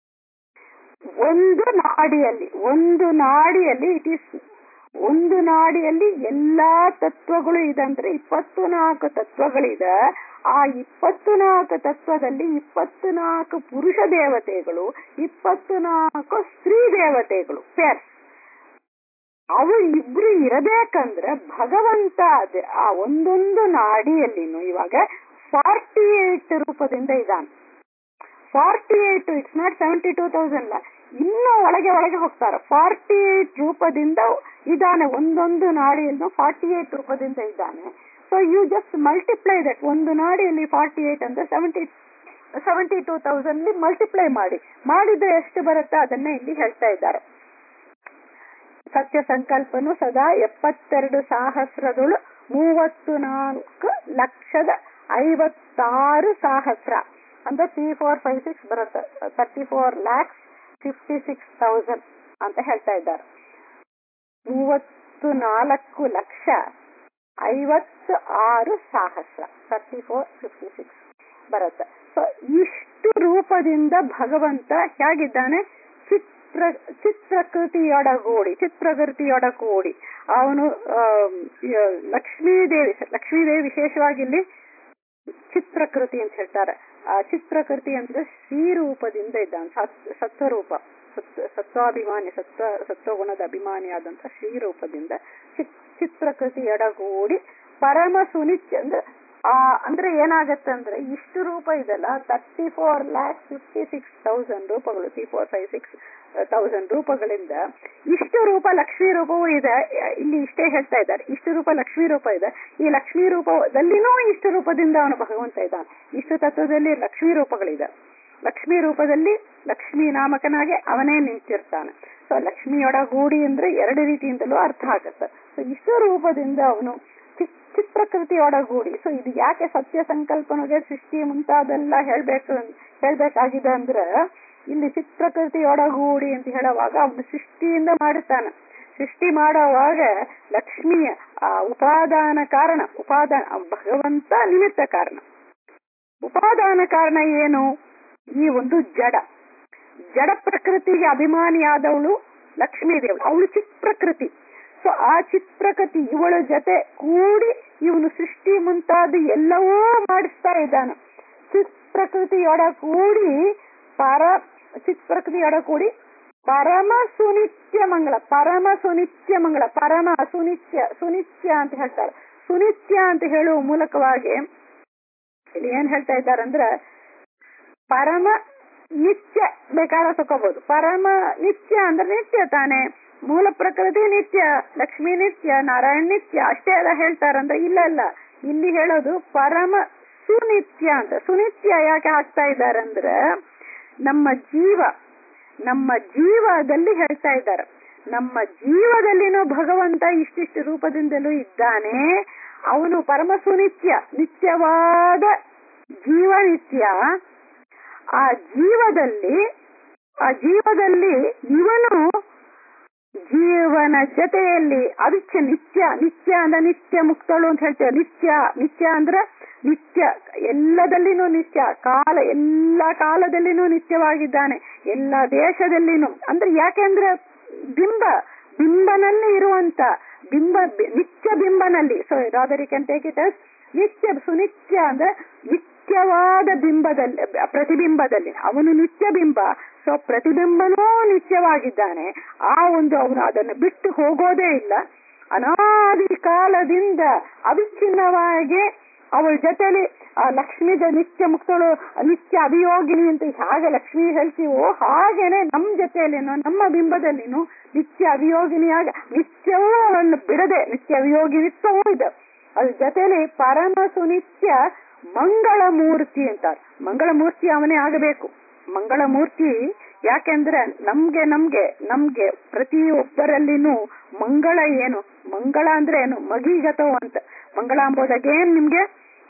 ಒಂದು ನಾಡಿಯಲ್ಲಿ ಒಂದು ನಾಡಿಯಲ್ಲಿ ಇಟ್ ಈಸ್ ಒಂದು ನಾಡಿಯಲ್ಲಿ ಎಲ್ಲಾ ತತ್ವಗಳು ಇದೆ ಅಂದ್ರೆ ಇಪ್ಪತ್ತು ನಾಲ್ಕು ತತ್ವಗಳಿದೆ ಆ ಇಪ್ಪತ್ತು ನಾಲ್ಕು ತತ್ವದಲ್ಲಿ ಇಪ್ಪತ್ತು ನಾಲ್ಕು ಪುರುಷ ದೇವತೆಗಳು ಇಪ್ಪತ್ತು ನಾಲ್ಕು ಸ್ತ್ರೀ ದೇವತೆಗಳು ಪೇರ್ಸ್ ಅವರು ಇಬ್ರು ಇರಬೇಕಂದ್ರೆ ಭಗವಂತ ಅದೇ ಆ ಒಂದೊಂದು ನಾಡಿಯಲ್ಲಿನೂ ಇವಾಗ ಫಾರ್ಟಿ ಏಟ್ ರೂಪದಿಂದ ಇದ್ದಾನೆ forty eight it's not seventy two thousand ಇನ್ನೂ ಒಳಗೆ ಒಳಗೆ ಹೋಗ್ತಾರೆ ಫಾರ್ಟಿ ಏಟ್ ರೂಪದಿಂದ ಇದ್ದಾನೆ ಒಂದೊಂದು ನಾಡಿಯನ್ನು ಫಾರ್ಟಿ ಏಟ್ ರೂಪದಿಂದ ಇದ್ದಾನೆ so you just multiply that ಒಂದು ನಾಡಿಯಲ್ಲಿ ಫಾರ್ಟಿ ಏಟ್ ಅಂದ್ರೆ seventy seventy two thousand multiply ಮಾಡಿ ಮಾಡಿದ್ರೆ ಎಷ್ಟು ಬರುತ್ತೆ ಅದನ್ನ ಇಲ್ಲಿ ಹೇಳ್ತಾ ಇದ್ದಾರೆ ಸತ್ಯ ಸಂಕಲ್ಪನು ಸದಾ ಎಪ್ಪತ್ತೆರಡು ಸಹಸ್ರಗಳು ಮೂವತ್ತು ನಾಲ್ಕು ಲಕ್ಷದ ಐವತ್ತಾರು ಸಹಸ್ರ ಅಂದ್ರೆ ತ್ರೀ ಫೋರ್ ಫೈವ್ ಸಿಕ್ಸ್ ಬರುತ್ತೆ thirty four lakhs fifty six thousand ಅಂತ ಹೇಳ್ತಾ ಇದ್ದಾರೆ ಮೂವತ್ತು ನಾಲ್ಕು ಲಕ್ಷ ಐವತ್ತು ಆರು ಸಹಸ್ರ ತರ್ಟಿ ಫೋರ್ ಫಿಫ್ಟಿ ಸಿಕ್ಸ್ ಬರುತ್ತೆ ಸೊ ಇಷ್ಟು ರೂಪದಿಂದ ಭಗವಂತ ಹೇಗಿದ್ದಾನೆ ಚಿತ್ರ ಚಿತ್ರಕೃತಿಯೊಡಗೂಡಿ ಚಿತ್ರಕೃತಿಯೊಡಗೂಡಿ ಅವನು ಲಕ್ಷ್ಮೀದೇವಿ ಲಕ್ಷ್ಮೀದೇವಿ ವಿಶೇಷವಾಗಿ ಇಲ್ಲಿ ಚಿತ್ರಕೃತಿ ಅಂತ ಹೇಳ್ತಾರೆ ಆ ಚಿತ್ರಕೃತಿ ಅಂದ್ರೆ ಶ್ರೀರೂಪದಿಂದ ಇದ್ದಾನೆ ಸತ್ವರೂಪ ಸತ್ವ ಸತ್ವಾಭಿಮಾನಿ ಸತ್ವ ಸತ್ವಗುಣದ ಅಭಿಮಾನಿ ಆದಂತ ಶ್ರೀರೂಪದಿಂದ ಚಿತ್ರಕೃತಿ ಎಡಗೂಡಿ ಪರಮ ಸುನಿತ್ಯ ಅಂದ್ರೆ ಆ ಅಂದ್ರೆ ಏನಾಗತ್ತೆ ಅಂದ್ರೆ ಇಷ್ಟು ರೂಪ ಇದೆಲ್ಲ thirty four lakh fifty six thousand ರೂಪಗಳು three four five six thousand ರೂಪಗಳಿಂದ ಇಷ್ಟು ರೂಪ ಲಕ್ಷ್ಮೀ ರೂಪವೂ ಇದೆ ಇಲ್ಲಿ ಇಷ್ಟೇ ಹೇಳ್ತಾ ಇದ್ದಾರೆ ಇಷ್ಟು ರೂಪ ಲಕ್ಷ್ಮೀ ರೂಪ ಇದೆ ಈ ಲಕ್ಷ್ಮೀ ರೂಪದಲ್ಲಿನೂ ಇಷ್ಟು ರೂಪದಿಂದ ಅವನು ಭಗವಂತ ಇದ್ದಾನೆ ಇಷ್ಟು ತತ್ವದಲ್ಲಿ ಲಕ್ಷ್ಮೀ ರೂಪಗಳಿದೆ ಲಕ್ಷ್ಮೀ ರೂಪದಲ್ಲಿ ಲಕ್ಷ್ಮೀ ನಾಮಕನಾಗಿ ಅವನೇ ನಿಂತಿರ್ತಾನೆ ಸೊ ಲಕ್ಷ್ಮಿಯೊಡಗೂಡಿ ಅಂದ್ರೆ ಎರಡು ರೀತಿಯಿಂದಲೂ ಅರ್ಥ ಆಗತ್ತೆ ಸೊ ಇಷ್ಟು ರೂಪದಿಂದ ಅವನು ಚಿತ್ರಕೃತಿಯೊಡಗೂಡಿ ಸೊ ಇದು ಯಾಕೆ ಸತ್ಯ ಸಂಕಲ್ಪನೆಗೆ ಸೃಷ್ಟಿ ಮುಂತಾದೆಲ್ಲ ಹೇಳ್ಬೇಕು ಹೇಳ್ಬೇಕಾಗಿದೆ ಅಂದ್ರೆ ಇಲ್ಲಿ ಚಿತ್ರಕೃತಿಯೊಡಗೂಡಿ ಅಂತ ಹೇಳುವಾಗ ಅವನು ಸೃಷ್ಟಿಯಿಂದ ಮಾಡುತ್ತಾನೆ ಸೃಷ್ಟಿ ಮಾಡುವಾಗ ಲಕ್ಷ್ಮಿಯ ಆ ಉಪಾದಾನ ಕಾರಣ ಉಪಾದಾನ ಭಗವಂತ ನಿಮಿತ್ತ ಕಾರಣ ಉಪಾದಾನ ಕಾರಣ ಏನು ಈ ಒಂದು ಜಡ ಜಡ ಪ್ರಕೃತಿಗೆ ಅಭಿಮಾನಿಯಾದವಳು ಲಕ್ಷ್ಮೀ ದೇವಳು ಅವಳು ಚಿತ್ ಪ್ರಕೃತಿ ಸೊ ಆ ಚಿತ್ ಪ್ರಕೃತಿ ಇವಳ ಜೊತೆ ಕೂಡಿ ಇವನು ಸೃಷ್ಟಿ ಮುಂತಾದ ಎಲ್ಲವೂ ಮಾಡಿಸ್ತಾ ಇದ್ದಾನೆ ಚಿತ್ ಪ್ರಕೃತಿಯೊಡ ಕೂಡಿ ಪರ ಚಿತ್ ಪ್ರಕೃತಿಯೊಡ ಕೂಡಿ ಪರಮ ಸುನಿತ್ಯ ಮಂಗಳ ಪರಮ ಸುನಿತ್ಯ ಮಂಗಳ ಪರಮ ಸುನಿತ್ಯ ಸುನಿತ್ಯ ಅಂತ ಹೇಳ್ತಾರೆ ಸುನಿತ್ಯ ಅಂತ ಹೇಳುವ ಮೂಲಕವಾಗಿ ಇಲ್ಲಿ ಏನ್ ಹೇಳ್ತಾ ಇದ್ದಾರೆ ಅಂದ್ರೆ ಪರಮ ನಿತ್ಯ ಬೇಕಾದ್ರೆ ತಕೋಬಹುದು ಪರಮ ನಿತ್ಯ ಅಂದ್ರೆ ನಿತ್ಯ ತಾನೆ ಮೂಲ ಪ್ರಕೃತಿ ನಿತ್ಯ ಲಕ್ಷ್ಮೀ ನಿತ್ಯ ನಾರಾಯಣ ನಿತ್ಯ ಅಷ್ಟೇ ಎಲ್ಲ ಹೇಳ್ತಾರಂದ್ರೆ ಇಲ್ಲ ಇಲ್ಲ ಇಲ್ಲಿ ಹೇಳೋದು ಪರಮ ಸುನಿತ್ಯ ಅಂತ ಸುನಿತ್ಯ ಯಾಕೆ ಹಾಕ್ತಾ ಇದ್ದಾರೆ ಅಂದ್ರೆ ನಮ್ಮ ಜೀವ ನಮ್ಮ ಜೀವದಲ್ಲಿ ಹೇಳ್ತಾ ಇದ್ದಾರೆ ನಮ್ಮ ಜೀವದಲ್ಲಿನೂ ಭಗವಂತ ಇಷ್ಟಿಷ್ಟು ರೂಪದಿಂದಲೂ ಇದ್ದಾನೆ ಅವನು ಪರಮ ಸುನಿತ್ಯ ನಿತ್ಯವಾದ ಜೀವ ನಿತ್ಯ ಆ ಜೀವದಲ್ಲಿ ಆ ಜೀವದಲ್ಲಿ ಇವನು ಜೀವನ ಜೊತೆಯಲ್ಲಿ ಅದಕ್ಕೆ ನಿತ್ಯ ನಿತ್ಯ ಅಂದ್ರೆ ನಿತ್ಯ ಮುಕ್ತಳು ಅಂತ ಹೇಳ್ತೇವೆ ನಿತ್ಯ ನಿತ್ಯ ಅಂದ್ರೆ ನಿತ್ಯ ಎಲ್ಲದಲ್ಲಿನೂ ನಿತ್ಯ ಕಾಲ ಎಲ್ಲ ಕಾಲದಲ್ಲಿನೂ ನಿತ್ಯವಾಗಿದ್ದಾನೆ ಎಲ್ಲ ದೇಶದಲ್ಲಿನೂ ಅಂದ್ರೆ ಯಾಕೆಂದ್ರೆ ಬಿಂಬ ಬಿಂಬನಲ್ಲಿ ಇರುವಂತ ಬಿಂಬ ಬಿ- ನಿತ್ಯ ಬಿಂಬನಲ್ಲಿ so rather can take it ನಿತ್ಯ ಸುನಿತ್ಯ ಅಂದ್ರೆ ನಿತ್ಯವಾದ ಬಿಂಬದಲ್ಲಿ ಪ್ರತಿಬಿಂಬದಲ್ಲಿ ಅವನು ನಿತ್ಯ ಬಿಂಬ ಸೊ ಪ್ರತಿಬಿಂಬನೂ ನಿತ್ಯವಾಗಿದ್ದಾನೆ ಆ ಒಂದು ಅವನು ಅದನ್ನು ಬಿಟ್ಟು ಹೋಗೋದೇ ಇಲ್ಲ ಅನಾದಿ ಕಾಲದಿಂದ ಅವಿಚ್ಛಿನ್ನವಾಗಿ ಅವಳ ಜೊತೆಲಿ ಆ ಲಕ್ಷ್ಮೀದ ನಿತ್ಯ ಮುಕ್ತಳು ನಿತ್ಯ ಅಭಿಯೋಗಿನಿ ಅಂತ ಹೇಗೆ ಲಕ್ಷ್ಮಿ ಹೇಳ್ತೀವೋ ಹಾಗೇನೆ ನಮ್ ಜೊತೆಯಲ್ಲಿನೂ ನಮ್ಮ ಬಿಂಬದಲ್ಲಿನೂ ನಿತ್ಯ ಅಭಿಯೋಗಿನಿಯಾಗ ನಿತ್ಯವೂ ಅವಳನ್ನು ಬಿಡದೆ ನಿತ್ಯ ಅಭಿಯೋಗಿನಿತ್ವವೂ ಇದೆ ಅದ್ರ ಜೊತೆಲಿ ಪರಮ ಸುನಿತ್ಯ ಮಂಗಳ ಮೂರ್ತಿ ಅಂತಾರೆ ಮಂಗಳ ಮೂರ್ತಿ ಅವನೇ ಆಗಬೇಕು ಮಂಗಳ ಮೂರ್ತಿ ಯಾಕೆಂದ್ರೆ ನಮ್ಗೆ ನಮ್ಗೆ ನಮ್ಗೆ ಪ್ರತಿಯೊಬ್ಬರಲ್ಲಿನೂ ಮಂಗಳ ಏನು ಮಂಗಳ ಅಂದ್ರೆ ಏನು ಮಗಿಗತವು ಅಂತ ಮಂಗಳ ಅಂಬೋದಾಗೇನ್ ನಿಮ್ಗೆ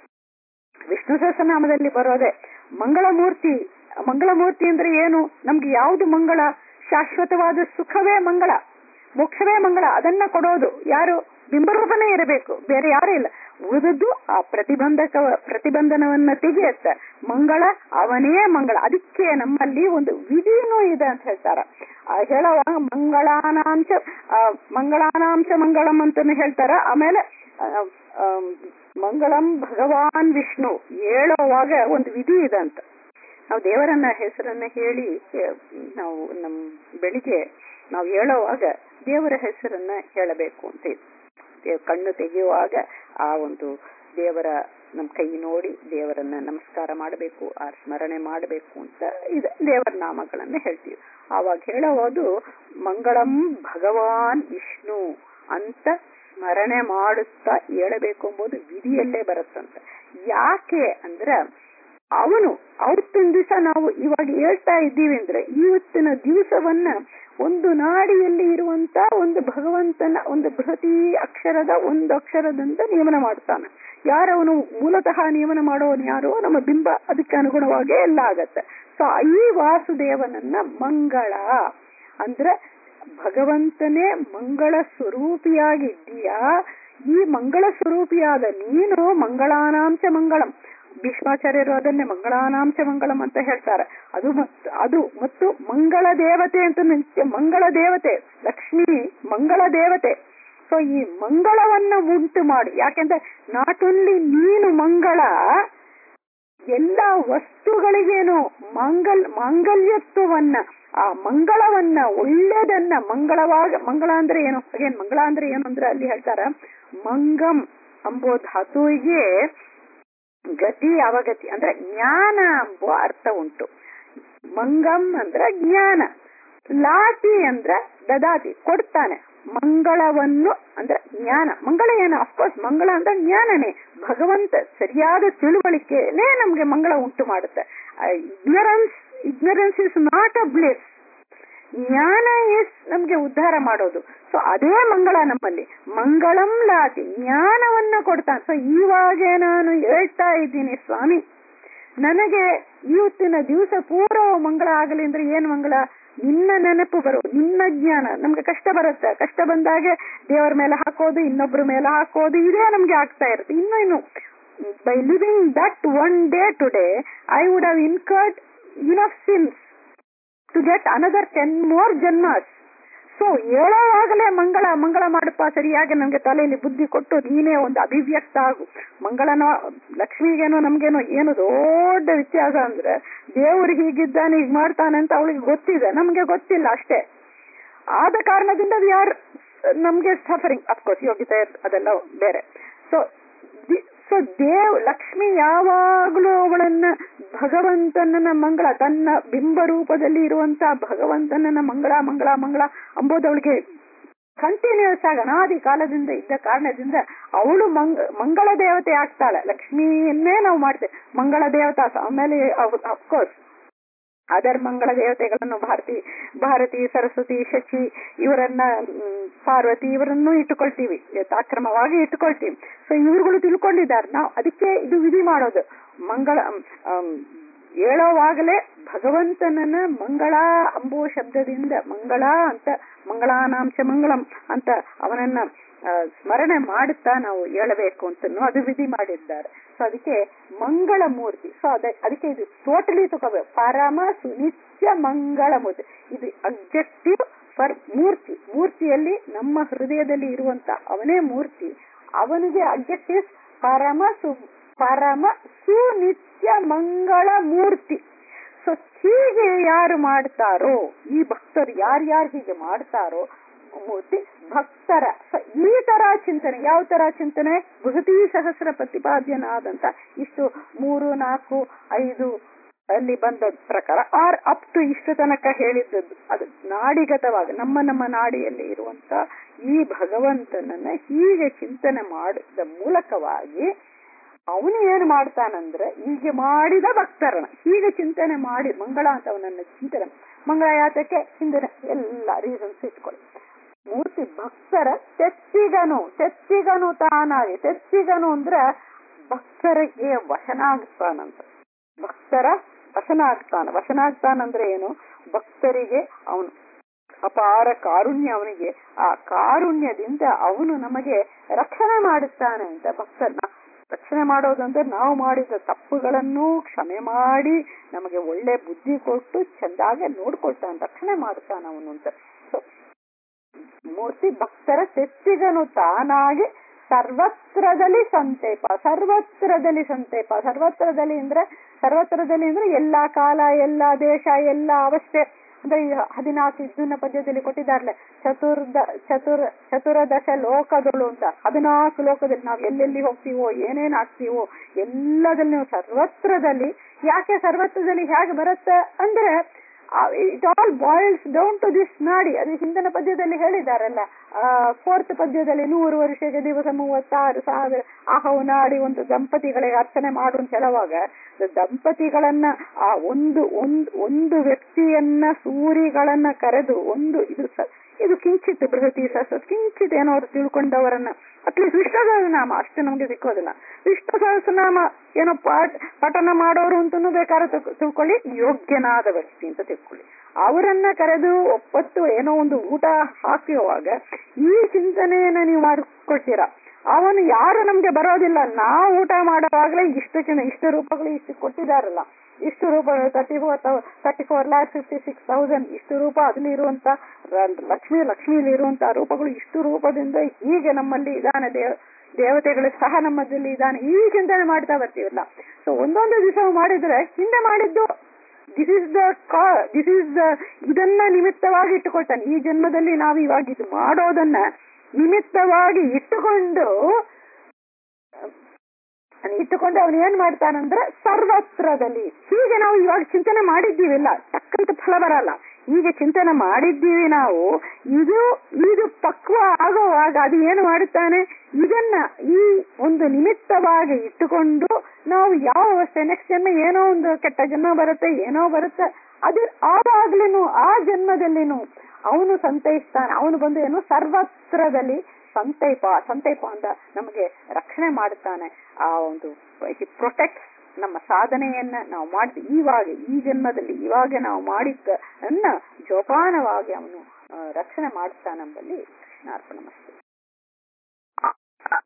ವಿಷ್ಣು ಸಹಸ್ರನಾಮದಲ್ಲಿ ಬರೋದೆ ಮಂಗಳ ಮೂರ್ತಿ ಮಂಗಳ ಮೂರ್ತಿ ಅಂದ್ರೆ ಏನು ನಮ್ಗೆ ಯಾವುದು ಮಂಗಳ ಶಾಶ್ವತವಾದ ಸುಖವೇ ಮಂಗಳ ಮೋಕ್ಷವೇ ಮಂಗಳ ಅದನ್ನ ಕೊಡೋದು ಯಾರು ಬಿಂಬರೂಪನೇ ಇರಬೇಕು ಬೇರೆ ಯಾರೂ ಇಲ್ಲ ಉಳಿದದ್ದು ಆ ಪ್ರತಿಬಂಧಕ ಪ್ರತಿಬಂಧನವನ್ನ ತೆಗೆಯುತ್ತೆ ಮಂಗಳ ಅವನೇ ಮಂಗಳ ಅದಕ್ಕೆ ನಮ್ಮಲ್ಲಿ ಒಂದು ವಿಧಿನೂ ಇದೆ ಅಂತ ಹೇಳ್ತಾರ ಆ ಹೇಳುವಾಗ ಮಂಗಳಾನಾಂಶ ಆ, ಮಂಗಳಾನಾಂಶ ಮಂಗಳಂ ಅಂತಾನು ಹೇಳ್ತಾರ ಆಮೇಲೆ ಆ, ಆ, ಮಂಗಳಂ ಭಗವಾನ್ ವಿಷ್ಣು ಹೇಳುವಾಗ ಒಂದು ವಿಧಿ ಇದೆ ಅಂತ ನಾವು ದೇವರನ್ನ ಹೆಸರನ್ನ ಹೇಳಿ ಏ, ನಾವು ನಮ್ ಬೆಳಿಗ್ಗೆ ನಾವು ಹೇಳುವಾಗ ದೇವರ ಹೆಸರನ್ನ ಹೇಳಬೇಕು ಅಂತ ಇದೆ ದೇವ್- ಕಣ್ಣು ತೆಗೆಯುವಾಗ ಆ ಒಂದು ದೇವರ ನಮ್ ಕೈ ನೋಡಿ ದೇವರನ್ನ ನಮಸ್ಕಾರ ಮಾಡಬೇಕು ಆ ಸ್ಮರಣೆ ಮಾಡಬೇಕು ಅಂತ ಇದೆ ದೇವರ ನಾಮಗಳನ್ನ ಹೇಳ್ತೀವಿ ಆವಾಗ ಹೇಳೋದು ಮಂಗಳಂ ಭಗವಾನ್ ವಿಷ್ಣು ಅಂತ ಸ್ಮರಣೆ ಮಾಡುತ್ತಾ ಹೇಳಬೇಕು ಎಂಬುದು ವಿಧಿಯಲ್ಲೇ ಬರುತ್ತಂತೆ ಯಾಕೆ ಅಂದ್ರೆ ಅವನು ಅವತ್ತಿನ ದಿವಸ ನಾವು ಇವಾಗ ಹೇಳ್ತಾ ಇದ್ದೀವಿ ಅಂದ್ರೆ ಇವತ್ತಿನ ದಿವಸವನ್ನ ಒಂದು ನಾಡಿಯಲ್ಲಿ ಇರುವಂತ ಒಂದು ಭಗವಂತನ ಒಂದು ಬೃಹತಿ ಅಕ್ಷರದ ಒಂದು ಅಕ್ಷರದಿಂದ ನಿಯಮನ ಮಾಡ್ತಾನೆ ಯಾರವನು ಮೂಲತಃ ನಿಯಮನ ಮಾಡೋನು ಯಾರೋ ನಮ್ಮ ಬಿಂಬ ಅದಕ್ಕೆ ಅನುಗುಣವಾಗಿ ಎಲ್ಲ ಆಗತ್ತೆ ಸೊ ಈ ವಾಸುದೇವನನ್ನ ಮಂಗಳ ಅಂದ್ರೆ ಭಗವಂತನೇ ಮಂಗಳ ಸ್ವರೂಪಿಯಾಗಿದ್ದೀಯಾ ಈ ಮಂಗಳ ಸ್ವರೂಪಿಯಾದ ನೀನು ಮಂಗಳಾನಾಂಶ ಮಂಗಳಂ ಭೀಷ್ಮಾಚಾರ್ಯರು ಅದನ್ನೇ ಮಂಗಳಾನಾಂಶ ಮಂಗಳಂ ಅಂತ ಹೇಳ್ತಾರೆ ಅದು ಮತ್ತು ಅದು ಮತ್ತು ಮಂಗಳ ದೇವತೆ ಅಂತ ನಿತ್ಯ ಮಂಗಳ ದೇವತೆ ಲಕ್ಷ್ಮಿ ಮಂಗಳ ದೇವತೆ ಸೊ ಈ ಮಂಗಳವನ್ನ ಉಂಟು ಮಾಡಿ ಯಾಕೆಂದ್ರೆ ನಾಟ್ ಓನ್ಲಿ ನೀನು ಮಂಗಳ ಎಲ್ಲ ವಸ್ತುಗಳಿಗೇನು ಮಂಗಲ್ ಮಾಂಗಲ್ಯತ್ವವನ್ನ ಆ ಮಂಗಳವನ್ನ ಒಳ್ಳೆದನ್ನ ಮಂಗಳವಾಗ ಮಂಗಳ ಅಂದ್ರೆ ಏನು ಅಗೇನ್ ಮಂಗಳ ಅಂದ್ರೆ ಏನು ಅಂದ್ರೆ ಅಲ್ಲಿ ಹೇಳ್ತಾರ ಮಂಗಂ ಅಂಬೋ ಧಾತುವಿಗೆ ಗತಿ ಅವಗತಿ ಅಂದ್ರೆ ಜ್ಞಾನ ಎಂಬುವ ಅರ್ಥ ಉಂಟು ಮಂಗಂ ಅಂದ್ರೆ ಜ್ಞಾನ ಲಾಟಿ ಅಂದ್ರೆ ದದಾತಿ ಕೊಡ್ತಾನೆ ಮಂಗಳವನ್ನು ಅಂದ್ರೆ ಜ್ಞಾನ ಮಂಗಳ ಏನು ಅಫ್ಕೋರ್ಸ್ ಮಂಗಳ ಅಂದ್ರೆ ಜ್ಞಾನನೇ ಭಗವಂತ ಸರಿಯಾದ ತಿಳುವಳಿಕೆನೇ ನಮ್ಗೆ ಮಂಗಳ ಉಂಟು ಮಾಡುತ್ತೆ ignorance ignorance is not a bliss ಜ್ಞಾನ ಇಸ್ ನಮ್ಗೆ ಉದ್ಧಾರ ಮಾಡೋದು ಸೊ ಅದೇ ಮಂಗಳ ನಮ್ಮಲ್ಲಿ ಮಂಗಳಂ ಲಾತಿ ಜ್ಞಾನವನ್ನ ಕೊಡ್ತಾನೆ ಸೊ ಇವಾಗ ನಾನು ಹೇಳ್ತಾ ಇದ್ದೀನಿ ಸ್ವಾಮಿ ನನಗೆ ಇವತ್ತಿನ ದಿವಸ ಪೂರ್ವ ಮಂಗಳ ಆಗಲಿ ಅಂದ್ರೆ ಏನ್ ಮಂಗಳ ನಿನ್ನ ನೆನಪು ಬರು ನಿನ್ನ ಜ್ಞಾನ ನಮ್ಗೆ ಕಷ್ಟ ಬರುತ್ತೆ ಕಷ್ಟ ಬಂದಾಗೆ ದೇವರ ಮೇಲೆ ಹಾಕೋದು ಇನ್ನೊಬ್ರ ಮೇಲೆ ಹಾಕೋದು ಇದೇ ನಮ್ಗೆ ಆಗ್ತಾ ಇರುತ್ತೆ ಇನ್ನು ಇನ್ನು by living that one day today I would have incurred enough sins to get another ten more ಜನ್ಮಸ್ ಸೊ ಹೇಳೋವಾಗಲೇ ಮಂಗಳ ಮಂಗಳ ಮಾಡಪ್ಪ ಸರಿಯಾಗಿ ನಮ್ಗೆ ತಲೆಯಲ್ಲಿ ಬುದ್ಧಿ ಕೊಟ್ಟು ನೀನೇ ಒಂದು ಅಭಿವ್ಯಕ್ತ ಆಗು ಮಂಗಳನ ಲಕ್ಷ್ಮಿಗೇನೋ ನಮ್ಗೇನೋ ಏನು ದೊಡ್ಡ ವ್ಯತ್ಯಾಸ ಅಂದ್ರೆ ದೇವ್ರು ಹೀಗಿದ್ದಾನೆ ಹೀಗ್ ಮಾಡ್ತಾನೆ ಅಂತ ಅವಳಿಗೆ ಗೊತ್ತಿದೆ ನಮ್ಗೆ ಗೊತ್ತಿಲ್ಲ ಅಷ್ಟೇ ಆದ ಕಾರಣದಿಂದ ವಿ ಆರ್ ನಮ್ಗೆ ಸಫರಿಂಗ್ ಅಫ್ಕೋರ್ಸ್ ಯೋಗ್ಯತೆ ಅದೆಲ್ಲ ಬೇರೆ ಸೊ ಸೊ ದೇವ್ ಲಕ್ಷ್ಮಿ ಯಾವಾಗಲೂ ಅವಳನ್ನ ಭಗವಂತನ ಮಂಗಳ ತನ್ನ ಬಿಂಬ ರೂಪದಲ್ಲಿ ಇರುವಂತ ಭಗವಂತನ ಮಂಗಳ ಮಂಗಳ ಮಂಗಳ ಅಂಬೋದು ಅವಳಿಗೆ ಕಂಟಿನ್ಯೂಸ್ ಆಗಿ ಅನಾದಿ ಕಾಲದಿಂದ ಇದ್ದ ಕಾರಣದಿಂದ ಅವಳು ಮಂಗ ಮಂಗಳ ದೇವತೆ ಆಗ್ತಾಳೆ ಲಕ್ಷ್ಮಿಯನ್ನೇ ನಾವು ಮಾಡ್ತೇವೆ ಮಂಗಳ ದೇವತಾ ಆಮೇಲೆ ಅಫ್ಕೋರ್ಸ್ ಅದರ್ ಮಂಗಳ ದೇವತೆಗಳನ್ನು ಭಾರತಿ ಭಾರತಿ ಸರಸ್ವತಿ ಶಚಿ ಇವರನ್ನ ಮ್, ಪಾರ್ವತಿ ಇವರನ್ನು ಇಟ್ಟುಕೊಳ್ತೀವಿ ಯಥಾಕ್ರಮವಾಗಿ ಇಟ್ಟುಕೊಳ್ತೀವಿ ಸೊ ಇವ್ರುಗಳು ತಿಳ್ಕೊಂಡಿದ್ದಾರೆ ನಾವು ಅದಕ್ಕೆ ಇದು ವಿಧಿ ಮಾಡೋದು ಮಂಗಳ ಅಮ್, ಹೇಳೋವಾಗಲೇ ಭಗವಂತನನ್ನ ಮಂಗಳ ಅಂಬೋ ಶಬ್ದದಿಂದ ಮಂಗಳ ಅಂತ ಮಂಗಳಾನಾಂಶ ಮಂಗಳಂ ಅಂತ ಅವನನ್ನ ಆ, ಸ್ಮರಣೆ ಮಾಡುತ್ತಾ ನಾವು ಹೇಳಬೇಕು ಅಂತನೂ ಅದು ವಿಧಿ ಮಾಡಿದ್ದಾರೆ ಸೊ ಅದಕ್ಕೆ ಮಂಗಳ ಮೂರ್ತಿ ಸೊ ಅದ ಅದಕ್ಕೆ ಇದು ಟೋಟಲಿ ತಗೋಬೇಕು ಪರಮ ಸುನಿತ್ಯ ಮಂಗಳ ಮೂರ್ತಿ ಇದು ಅಬ್ಜೆಕ್ಟಿವ್ ಫರ್ ಮೂರ್ತಿ ಮೂರ್ತಿಯಲ್ಲಿ ನಮ್ಮ ಹೃದಯದಲ್ಲಿ ಇರುವಂತ ಅವನೇ ಮೂರ್ತಿ ಅವನಿಗೆ ಅಡ್ಜೆಕ್ಟಿವ್ ಪರಮ ಸು ಪರಮ ಸುನಿತ್ಯ ಮಂಗಳ ಮೂರ್ತಿ ಸೊ ಹೀಗೆ ಯಾರು ಮಾಡ್ತಾರೋ ಈ ಭಕ್ತರು ಯಾರ್ಯಾರು ಹೀಗೆ ಮಾಡ್ತಾರೋ ಮೂರ್ತಿ ಭಕ್ತರ ಸ- ಈ ತರ ಚಿಂತನೆ ಯಾವ ತರ ಚಿಂತನೆ ಬೃಹತಿ ಸಹಸ್ರ ಪ್ರತಿಪಾದ್ಯನಾದಂತ ಇಷ್ಟು ಮೂರು ನಾಲ್ಕು ಐದು ಅಲ್ಲಿ ಬಂದ ಪ್ರಕಾರ ಆರ್ ಅಪ್ ಟು ಇಷ್ಟು ತನಕ ಹೇಳಿದ್ದದ್ದು ಅದು ನಾಡಿಗತವಾಗಿ ನಮ್ಮ ನಮ್ಮ ನಾಡಿಯಲ್ಲಿ ಇರುವಂತ ಈ ಭಗವಂತನನ್ನ ಹೀಗೆ ಚಿಂತನೆ ಮಾಡಿದ ಮೂಲಕವಾಗಿ ಅವನು ಏನು ಮಾಡ್ತಾನಂದ್ರೆ ಹೀಗೆ ಮಾಡಿದ ಭಕ್ತರನ್ನ ಹೀಗೆ ಚಿಂತನೆ ಮಾಡಿ ಮಂಗಳ ಅಂತ ಅವನನ್ನ ಚಿಂತನೆ ಮಂಗಳ ಯಾತಕ್ಕೆ ಹಿಂದಿನ ಎಲ್ಲ ರೀಸನ್ಸ್ ಇಟ್ಕೊಳ್ಳಿ ಮೂರ್ತಿ ಭಕ್ತರ ತೆತ್ತಿಗನು ತೆತ್ತಿಗನು ತಾನಾಗಿ ತೆತ್ತಿಗನು ಅಂದ್ರೆ ಭಕ್ತರಿಗೆ ವಶನಾಗ್ತಾನಂತ ಭಕ್ತರ ವಶನಾಗ್ತಾನ ವಶನಾಗ್ತಾನಂದ್ರೆ ಏನು ಭಕ್ತರಿಗೆ ಅವನು ಅಪಾರ ಕಾರುಣ್ಯ ಅವನಿಗೆ ಆ ಕಾರುಣ್ಯದಿಂದ ಅವನು ನಮಗೆ ರಕ್ಷಣೆ ಮಾಡುತ್ತಾನೆ ಅಂತ ಭಕ್ತರನ್ನ ರಕ್ಷಣೆ ಮಾಡೋದಂದ್ರೆ ನಾವು ಮಾಡಿದ ತಪ್ಪುಗಳನ್ನು ಕ್ಷಮೆ ಮಾಡಿ ನಮಗೆ ಒಳ್ಳೆ ಬುದ್ಧಿ ಕೊಟ್ಟು ಚಂದಾಗೆ ನೋಡ್ಕೊಳ್ತಾನೆ ರಕ್ಷಣೆ ಮಾಡುತ್ತಾನ ಅವನು ಅಂತ ಸೊ ಮೂರ್ತಿ ಭಕ್ತರ ತೆತ್ತಿಗನು ತಾನಾಗಿ ಸರ್ವತ್ರದಲ್ಲಿ ಸಂತೇಪ ಸರ್ವತ್ರದಲ್ಲಿ ಸಂತೇಪ ಸರ್ವತ್ರದಲ್ಲಿ ಅಂದ್ರೆ ಸರ್ವತ್ರದಲ್ಲಿ ಅಂದ್ರೆ ಎಲ್ಲಾ ಕಾಲ ಎಲ್ಲಾ ದೇಶ ಎಲ್ಲಾ ಅವಸ್ಥೆ ಅಂದ್ರೆ ಈ ಹದಿನಾಲ್ಕು ಇದನ್ನ ಪದ್ಯದಲ್ಲಿ ಕೊಟ್ಟಿದ್ದಾರಲ್ಲ ಚತುರ್ದ ಚತುರ್ ಚತುರದಶ ಲೋಕಗಳು ಅಂತ ಹದಿನಾಲ್ಕು ಲೋಕದಲ್ಲಿ ನಾವು ಎಲ್ಲೆಲ್ಲಿ ಹೋಗ್ತೀವೋ ಏನೇನ್ ಆಗ್ತೀವೋ ಎಲ್ಲದಲ್ಲಿ ನೀವು ಸರ್ವತ್ರದಲ್ಲಿ ಯಾಕೆ ಸರ್ವತ್ರದಲ್ಲಿ ಹೇಗೆ ಬರುತ್ತೆ ಅಂದ್ರೆ it all boils down to this ನಾಡಿ ಅದು ಹಿಂದಿನ ಪದ್ಯದಲ್ಲಿ ಹೇಳಿದಾರಲ್ಲ ಫೋರ್ತ್ ಪದ್ಯದಲ್ಲಿ ನೂರು ವರ್ಷಕ್ಕೆ ದಿವಸ ಮೂವತ್ತಾರು ಸಾವಿರ ಅಹವು ನಾಡಿ ಒಂದು ದಂಪತಿಗಳಿಗೆ ಅರ್ಚನೆ ಮಾಡು ಅಂತ ಹೇಳುವಾಗ ದಂಪತಿಗಳನ್ನ ಆ ಒಂದು ಒಂದು ಒಂದು ವ್ಯಕ್ತಿಯನ್ನ ಸೂರಿಗಳನ್ನ ಕರೆದು ಒಂದು ಇದು ಸ- ಇದು ಕಿಂಚಿತ್ ಬೃಹತಿ ಸಹಸ್ರ ಕಿಂಚಿತ್ ಏನೋ ಅವ್ರು ತಿಳ್ಕೊಂಡವರನ್ನ ಅಟ್ಲೀಸ್ಟ್ ವಿಷ್ಣು ಸಹಸ್ರನಾಮ ಅಷ್ಟು ನಮ್ಗೆ ಸಿಕ್ಕೋದಿಲ್ಲ ವಿಷ್ಣು ಸಹಸ್ರನಾಮ ಏನೋ ಪಾಠ ಪಠನ ಮಾಡೋರು ಅಂತನೂ ಬೇಕಾದ್ರೆ ತಿಳ್ಕೊ- ತಿಳ್ಕೊಳ್ಳಿ ಯೋಗ್ಯನಾದ ವ್ಯಕ್ತಿ ಅಂತ ತಿಳ್ಕೊಳ್ಳಿ ಅವರನ್ನ ಕರೆದು ಒಪ್ಪತ್ತು ಏನೋ ಒಂದು ಊಟ ಹಾಕುವಾಗ ಈ ಚಿಂತನೆಯನ್ನ ನೀವು ಮಾಡಿಕೊಳ್ತೀರಾ ಅವನು ಯಾರು ನಮ್ಗೆ ಬರೋದಿಲ್ಲ ನಾವು ಊಟ ಮಾಡುವಾಗಲೇ ಇಷ್ಟು ಜನ ಇಷ್ಟು ರೂಪಗಳು ಇಷ್ಟು ಕೊಟ್ಟಿದಾರಲ್ಲ ಇಷ್ಟು ರೂಪ thirty four thirty four lakh fifty six thousand ಇಷ್ಟು ರೂಪ ಅದ್ರಲ್ಲಿ ಇರುವಂತ ರ- ಲಕ್ಷ್ಮಿ ಲಕ್ಷ್ಮಿಯಲ್ಲಿ ಇರುವಂತ ರೂಪಗಳು ಇಷ್ಟು ರೂಪದಿಂದ ಹೀಗೆ ನಮ್ಮಲ್ಲಿ ಇದಾನೆ ದೇವ ದೇವತೆಗಳು ಸಹ ನಮ್ಮದಲ್ಲಿ ಇದಾನೆ ಈ ಚಿಂತನೆ ಮಾಡ್ತಾ ಬರ್ತೀವಲ್ಲ ಸೊ ಒಂದೊಂದು ದಿವಸ ಮಾಡಿದ್ರೆ ಹಿಂದೆ ಮಾಡಿದ್ದು this is the this is the ಇದನ್ನ ನಿಮಿತ್ತವಾಗಿ ಇಟ್ಟುಕೊಳ್ತಾನೆ ಈ ಜನ್ಮದಲ್ಲಿ ನಾವು ಇವಾಗ ಇದು ಮಾಡೋದನ್ನ ನಿಮಿತ್ತವಾಗಿ ಇಟ್ಟುಕೊಂಡು ಇಟ್ಟುಕೊಂಡು ಅವನು ಏನ್ ಮಾಡ್ತಾನಂದ್ರೆ ಸರ್ವತ್ರದಲ್ಲಿ ಹೀಗೆ ನಾವು ಇವಾಗ ಚಿಂತನೆ ಮಾಡಿದ್ದೀವಿಲ್ಲ ಟಕ್ಕಂತ ಫಲ ಬರಲ್ಲ ಹೀಗೆ ಚಿಂತನೆ ಮಾಡಿದ್ದೀವಿ ನಾವು ಇದು ಇದು ಪಕ್ವ ಆಗುವಾಗ ಅದು ಏನು ಮಾಡುತ್ತಾನೆ ಇದನ್ನ ಈ ಒಂದು ನಿಮಿತ್ತವಾಗಿ ಇಟ್ಟುಕೊಂಡು ನಾವು ಯಾವ ಅವಸ್ಥೆ ನೆಕ್ಸ್ಟ್ ಜನ್ಮ ಏನೋ ಒಂದು ಕೆಟ್ಟ ಜನ್ಮ ಬರುತ್ತೆ ಏನೋ ಬರುತ್ತೆ ಅದು ಆವಾಗ್ಲೇನು ಆ ಜನ್ಮದಲ್ಲಿನೂ ಅವನು ಸಂತೈಸ್ತಾನೆ ಅವನು ಬಂದು ಏನು ಸರ್ವತ್ರದಲ್ಲಿ ಸಂತೈಪ ಸಂತೈಪ ಅಂತ ನಮಗೆ ರಕ್ಷಣೆ ಮಾಡುತ್ತಾನೆ ಆ ಒಂದು ಪ್ರೊಟೆಕ್ಟ್ ನಮ್ಮ ಸಾಧನೆಯನ್ನ ನಾವು ಮಾಡಿದ ಇವಾಗ ಈ ಜನ್ಮದಲ್ಲಿ ಇವಾಗ ನಾವು ಮಾಡಿದ್ದನ್ನ ಜೋಪಾನವಾಗಿ ಅವನು ಆ, ರಕ್ಷಣೆ ಮಾಡುತ್ತಾನೆಂಬಲ್ಲಿ ಕೃಷ್ಣಾರ್ಪಣ ಮಸ್ತು